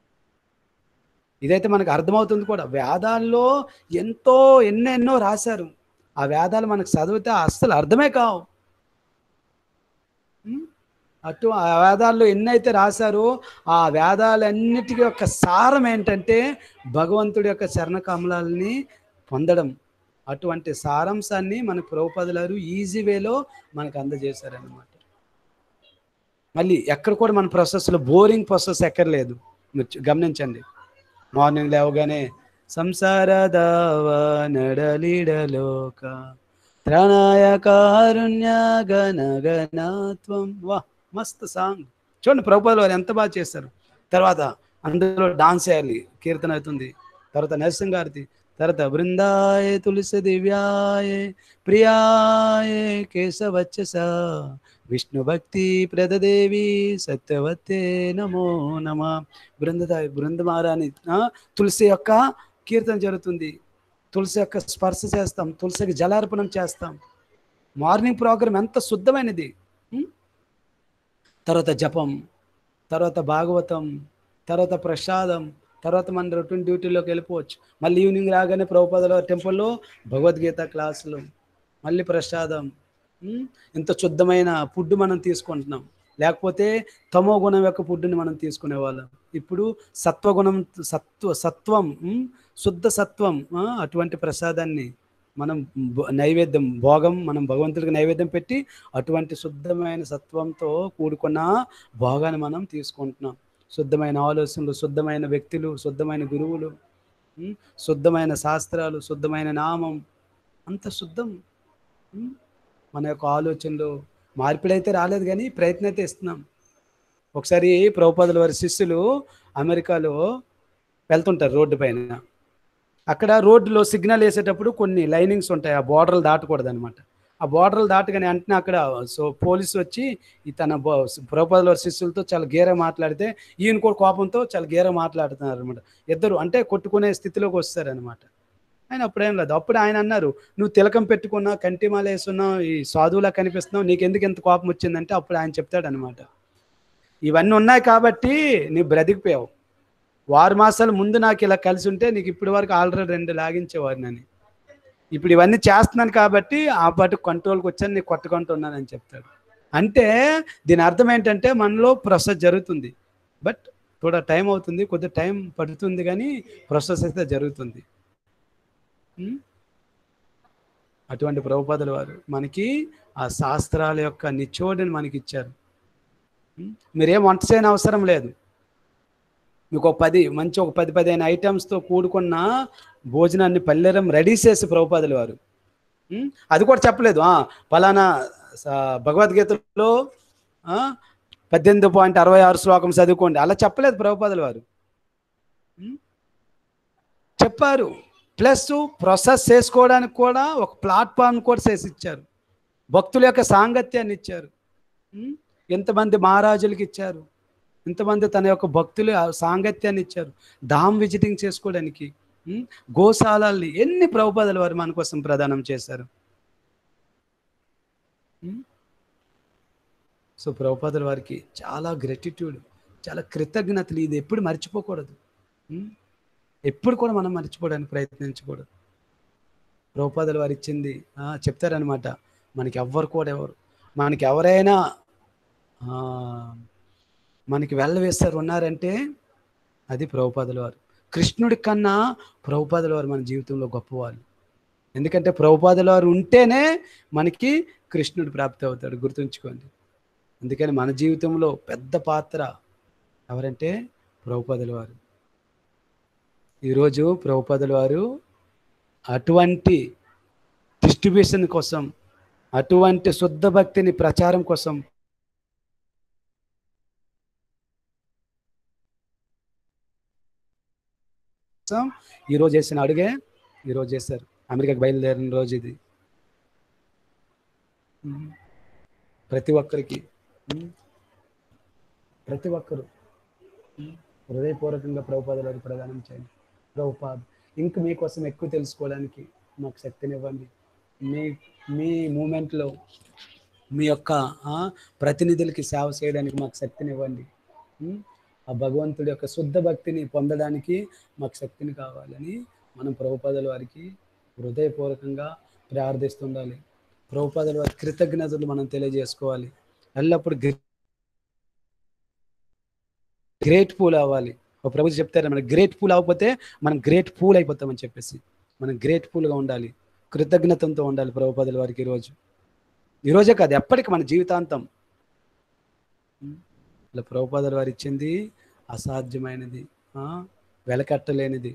ఇదైతే మనకు అర్థమవుతుంది కూడా వేదాల్లో ఎంతో ఎన్నెన్నో రాశారు ఆ వేదాలు మనకు చదివితే అస్సలు అర్థమే కావు ఉం? అటు ఆ వేదాల్లో ఎన్నైతే రాశారో ఆ వేదాలన్నిటికీ యొక్క సారం ఏంటంటే భగవంతుడి యొక్క చరణ కమలాలని పొందడం అటువంటి సారాంశాన్ని మన ప్రభుపదులారు ఈజీ వేలో మనకు అందజేశారనమాట మళ్ళీ ఎక్కడ కూడా మన ప్రాసెస్లో బోరింగ్ ప్రాసెస్ ఎక్కర్లేదు మీరు చూ- గమనించండి మార్నింగ్ లేవగానే సంసార దావ నడలిడలోక త్రణాయ కారుణ్య గణ గణత్వం వా మస్తు సాంగ్ చూడండి ప్రభుపాదులు వారు ఎంత బాగా చేస్తారు తర్వాత అందులో డాన్స్ చేయాలి కీర్తన అవుతుంది తర్వాత నరసింహారతి తర్వాత బృందాయ తులసి దివ్యాయ ప్రియాయ కేశవచ్చస విష్ణు భక్తి ప్రదదేవి సత్యవతే నమో నమ బృందదాయ బృందమారాని ఆ, తులసి యొక్క కీర్తన జరుగుతుంది తులసి యొక్క స్పర్శ చేస్తాం తులసికి జలార్పణం చేస్తాం మార్నింగ్ ప్రోగ్రామ్ ఎంత శుద్ధమైనది ఉం? తర్వాత జపం తర్వాత భాగవతం తర్వాత ప్రసాదం తర్వాత మన రొటీన్ డ్యూటీలోకి వెళ్ళిపోవచ్చు మళ్ళీ ఈవినింగ్ రాగానే ప్రభుపదలో టెంపుల్లో భగవద్గీత క్లాసులు మళ్ళీ ప్రసాదం ఉం? ఇంత శుద్ధమైన ఫుడ్ మనం తీసుకుంటున్నాం లేకపోతే తమో గుణం యొక్క ఫుడ్ని మనం తీసుకునేవాళ్ళం ఇప్పుడు సత్వగుణం సత్వ సత్వం ఉం? శుద్ధ సత్వం ఆ, అటువంటి ప్రసాదాన్ని మనం భో- నైవేద్యం భోగం మనం భగవంతుడికి నైవేద్యం పెట్టి అటువంటి శుద్ధమైన సత్వంతో కూడుకున్న భోగాన్ని మనం తీసుకుంటున్నాం శుద్ధమైన ఆలోచనలు శుద్ధమైన వ్యక్తులు శుద్ధమైన గురువులు ఉం? శుద్ధమైన శాస్త్రాలు శుద్ధమైన నామం అంత శుద్ధం ఉం? మన యొక్క ఆలోచనలు మార్పిడైతే రాలేదు కానీ ప్రయత్నం అయితే ఇస్తున్నాం ఒకసారి ప్రభుపాదుల వారి శిష్యులు అమెరికాలో వెళ్తుంటారు రోడ్డు పైన అక్కడ రోడ్డులో సిగ్నల్ వేసేటప్పుడు కొన్ని లైనింగ్స్ ఉంటాయి ఆ బోర్డర్లు దాటకూడదు అనమాట ఆ బోర్డర్లు దాటగానే వెంటనే అక్కడ సో పోలీసు వచ్చి ఈ తన ప్రభుపాదుల వారి శిష్యులతో చాలా గేర మాట్లాడితే ఈయన కూడా కోపంతో చాలా గేర మాట్లాడుతున్నారు అనమాట ఇద్దరు అంటే కొట్టుకునే స్థితిలోకి వస్తారనమాట ఆయన అప్పుడేం లేదు అప్పుడు ఆయన అన్నారు నువ్వు తిలకం పెట్టుకున్నావు కంటిమాల వేసున్నావు ఈ సాధువులా కనిపిస్తున్నావు నీకు ఎందుకు ఎంత కోపం వచ్చిందంటే అప్పుడు ఆయన చెప్తాడు అనమాట ఇవన్నీ ఉన్నాయి కాబట్టి నీ బ్రతికిపోయావు వారు మాసాల ముందు నాకు ఇలా కలిసి ఉంటే నీకు ఇప్పటి వరకు ఆల్రెడీ రెండు లాగించేవాడినని ఇప్పుడు ఇవన్నీ చేస్తున్నాను కాబట్టి ఆ పాటు కంట్రోల్కి వచ్చాను నీకు కొట్టుకుంటున్నానని చెప్తాడు అంటే దీని అర్థం ఏంటంటే మనలో ప్రాసెస్ జరుగుతుంది బట్ కూడా టైం అవుతుంది కొద్దిగా టైం పడుతుంది కానీ ప్రాసెస్ అయితే జరుగుతుంది ఉం? అటువంటి ప్రభుపాదుల వారు మనకి ఆ శాస్త్రాల యొక్క నిచోడిని మనకి ఇచ్చారు ఉం? మీరేం వంట చేయని అవసరం లేదు మీకు ఒక పది మంచి ఒక పది పదిహేను ఐటమ్స్తో కూడుకున్న భోజనాన్ని పల్లెరం రెడీ చేసి ప్రభుపాదుల వారు ఉం? అది కూడా చెప్పలేదు ఆ, పలానా స- భగవద్గీతలో ఆ, పద్దెనిమిది పాయింట్ అరవై ఆరు శ్లోకం చదువుకోండి అలా చెప్పలేదు ప్రభుపాదుల వారు ఉం? చెప్పారు ప్లస్ ప్రాసెస్ చేసుకోవడానికి కూడా ఒక ప్లాట్ఫామ్ కూడా చేసి ఇచ్చారు భక్తుల యొక్క సాంగత్యాన్ని ఇచ్చారు ఉం? ఎంతమంది మహారాజులకి ఇచ్చారు ఇంతమంది తన యొక్క భక్తులు ఆ సాంగత్యాన్ని ఇచ్చారు ధామ్ విజిటింగ్ చేసుకోవడానికి ఉం? గోశాలల్ని ఎన్ని ప్రభుపాదుల వారు మన కోసం ప్రదానం చేశారు ఉం? సో ప్రభుపాదుల వారికి చాలా గ్రెటిట్యూడ్ చాలా కృతజ్ఞతలు ఇది ఎప్పుడు మర్చిపోకూడదు ఉం? ఎప్పుడు కూడా మనం మర్చిపోవడానికి ప్రయత్నించకూడదు ప్రభుపాదుల వారు ఇచ్చింది ఆ, చెప్తారనమాట మనకి ఎవ్వరు కూడా ఎవరు మనకి ఎవరైనా ఆ, మనకి వెళ్ళవేస్తారు ఉన్నారంటే అది ప్రభుపాదుల వారు కృష్ణుడి కన్నా ప్రభుపాదుల వారు మన జీవితంలో గొప్పవాళ్ళు ఎందుకంటే ప్రభుపాదుల వారు ఉంటేనే మనకి కృష్ణుడు ప్రాప్తి అవుతాడు గుర్తుంచుకోండి అందుకని మన జీవితంలో పెద్ద పాత్ర ఎవరంటే ప్రభుపాదుల వారు ఈరోజు ప్రభుపాదుల వారు అటువంటి డిస్ట్రిబ్యూషన్ కోసం అటువంటి శుద్ధ భక్తిని ప్రచారం కోసం కోసం ఈరోజు చేసిన అడుగే ఈరోజు చేశారు అమెరికాకి బయలుదేరిన రోజు ఇది ఉమ్. ప్రతి ఒక్కరికి ఉమ్. ప్రతి ఒక్కరు ఉమ్. హృదయపూర్వకంగా ప్రభుపాదుల వారికి ప్రదానం చేయండి ప్రభుపాద్ ఇంక మీకోసం ఎక్కువ తెలుసుకోవడానికి మాకు శక్తినివ్వండి మీ మీ మూమెంట్లో మీ యొక్క ఆ, ప్రతినిధులకి సేవ చేయడానికి మాకు శక్తినివ్వండి ఉమ్. ఆ భగవంతుడి యొక్క శుద్ధ భక్తిని పొందడానికి మాకు శక్తిని కావాలని మనం ప్రభుపాదుల వారికి హృదయపూర్వకంగా ప్రార్థిస్తుండాలి ప్రభుపాదుల వారి కృతజ్ఞతలు మనం తెలియజేసుకోవాలి ఎల్లప్పుడు గ్రేట్ పూల్ అవ్వాలి ఒక ప్రభు చెప్తారు మనం గ్రేట్ పూల్ అవ్వకపోతే మనం గ్రేట్ పూల్ అయిపోతామని చెప్పేసి మనం గ్రేట్ పూల్గా ఉండాలి కృతజ్ఞతతో ఉండాలి ప్రభుపాదుల వారికి ఈరోజు ఈరోజే కాదు ఎప్పటికీ మన జీవితాంతం ఉం? ఇలా ప్రభుపాదుల వారు ఇచ్చింది అసాధ్యమైనది ఆ, వెలకట్టలేనిది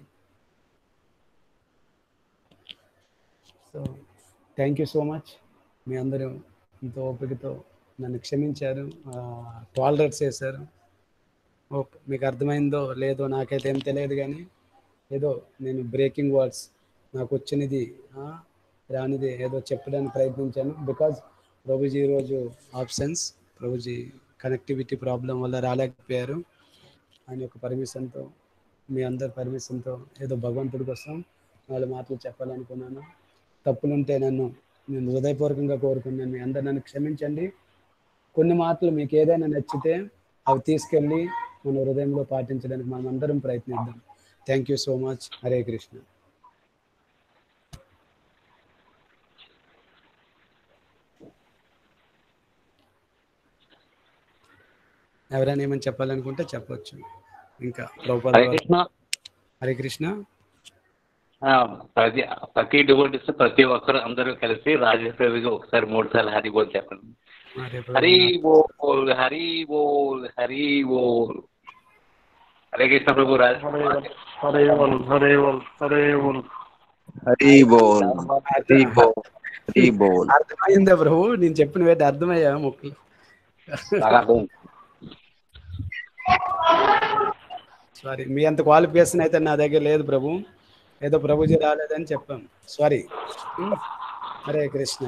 so thank you so much మీ అందరూ ఎంతో ఓపికతో నన్ను క్షమించారు టాలరేట్ చేశారు ఓకే మీకు అర్థమైందో లేదో నాకైతే ఏం తెలియదు కానీ ఏదో నేను బ్రేకింగ్ వర్డ్స్ నాకు వచ్చినది ఆ, రానిది ఏదో చెప్పడానికి ప్రయత్నించాను బికాజ్ ప్రభుజీ ఈరోజు ఆప్షన్స్ ప్రభుజీ కనెక్టివిటీ ప్రాబ్లం వల్ల రాలేకపోయారు ఆయన యొక్క పర్మిషన్తో మీ అందరి పర్మిషన్తో ఏదో భగవంతుడి కోసం వాళ్ళ మాటలు చెప్పాలనుకున్నాను తప్పులుంటే నన్ను నేను హృదయపూర్వకంగా కోరుకున్నాను మీ అందరు నన్ను క్షమించండి కొన్ని మాటలు మీకు ఏదైనా నచ్చితే అవి తీసుకెళ్ళి మన హృదయంలో పాటించడానికి మనం అందరం ప్రయత్నిద్దాం thank you so much Hare Krishna ఎవరైనా ఏమైనా చెప్పాలనుకుంటే చెప్పొచ్చు ఇంకా ప్రభుపాద హరే వారు- కృష్ణ హరే కృష్ణ ఆ, ప్రతి ప్రతి డివోటీస్ ప్రతి ఒక్కరు అందరూ కలిసి రాజేశ్వరికి ఒకసారి మూడు సార్లు హరి బోల్ చెప్పండి హరే హరి ప్రభు. బోల్ హరి బోల్ హరి బోల్ హరే కృష్ణ ప్రభు రాజేశ్వరి హరే బోల్ హరే బోల్ హరే బోల్ హరి బోల్ హరి బోల్ హరి బోల్ అర్థమైందా ప్రభు నేను చెప్పిన వేటి అర్థమయ్యా మొక్కలు బాగా అర్థమైంది. సారీ మీ అంత క్వాలిఫికేషన్ అయితే నా దగ్గర లేదు ప్రభు ఏదో ప్రభుజీ రాలేదని చెప్పాం సారీ హరే కృష్ణ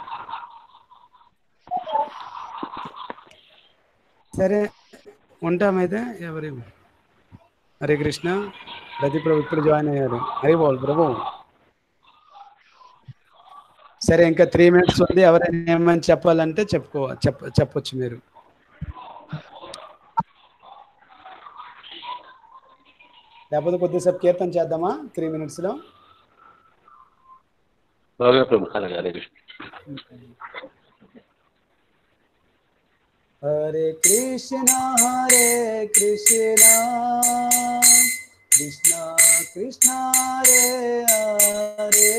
సరే ఉంటామైతే ఎవరి హరే కృష్ణ ప్రతి ప్రభు ఇప్పుడు జాయిన్ అయ్యారు హరి బోల్ ప్రభు సరే ఇంకా త్రీ మినిట్స్ ఉంది ఎవరైనా ఏమని చెప్పాలంటే చెప్పుకో చెప్ప చెప్పొచ్చు మీరు లేకపోతే కొద్దిసేపు కీర్తన చేద్దామా త్రీ మినిట్స్లో ఓకే ప్రభు అలాగే హరే కృష్ణ హరే కృష్ణ హరే కృష్ణ కృష్ణ కృష్ణ హరే హరే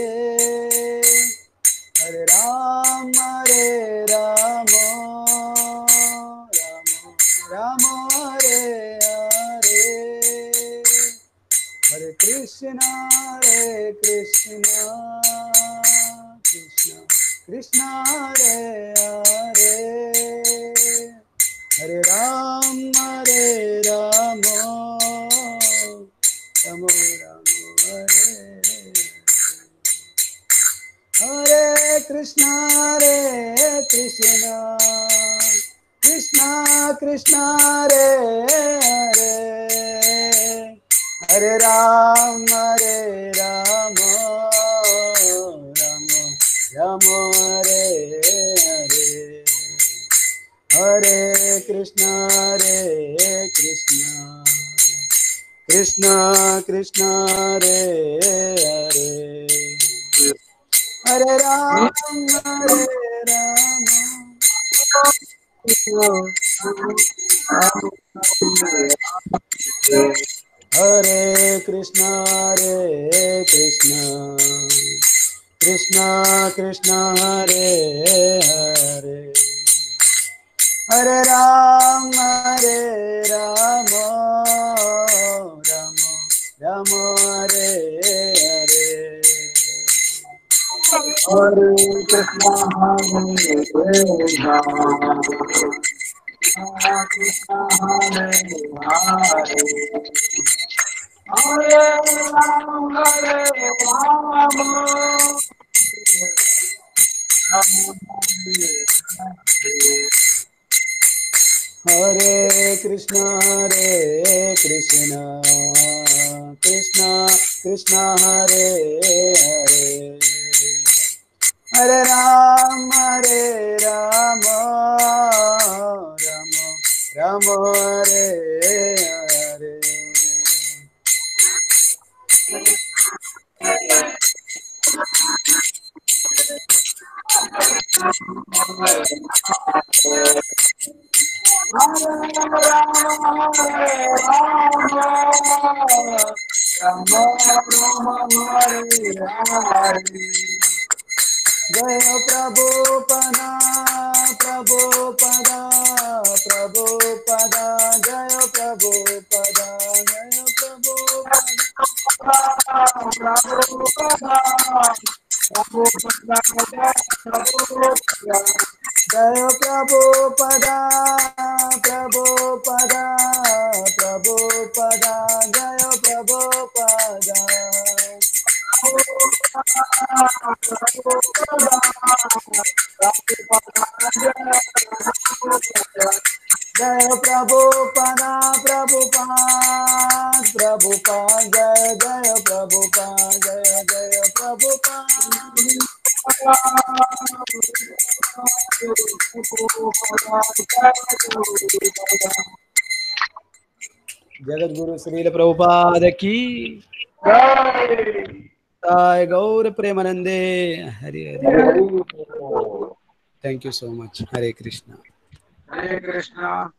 హరే రామ హరే రామ రామ రామ హరే హరే హరే కృష్ణ హరే కృష్ణ కృష్ణ కృష్ణ హరే హరే హరే రామ హరే రామ రామ రామ హరే హరే కృష్ణ హరే కృష్ణ కృష్ణ కృష్ణ హరే హరే హరే రామ హరే రామ రామ రామ హరే హరే హరే కృష్ణ హరే కృష్ణ కృష్ణ కృష్ణ హరే హరే హరే రామ హరే రామ హరే కృష్ణ హరే కృష్ణ కృష్ణ కృష్ణ హరే హరే హరే రామ హరే రామ రామ రామ హరే హరే హరే కృష్ణ హరే రామ కృష్ణ హరే హరే హరే రామ హరే రామ హరే కృష్ణ హరే కృష్ణ కృష్ణ కృష్ణ హరే హరే హరే రామ హరే రామ రామ రామ హరే హరే జయ ప్రభు పద ప్రభు పద ప్రభు పద జయ ప్రభు పద జయ ప్రభు పద జయ ప్రభు పద ప్రభు పద ప్రభు పద జయ ప్రభు పద జయ ప్రభు పద ప్రభు ప్రభు జయ జయ ప్రభు జయ జయ ప్రభు జగద్గురు శ్రీల ప్రభుపాదకి సాయి గౌర ప్రేమనందే Hari Hari thank you so much Hare Krishna Hare Krishna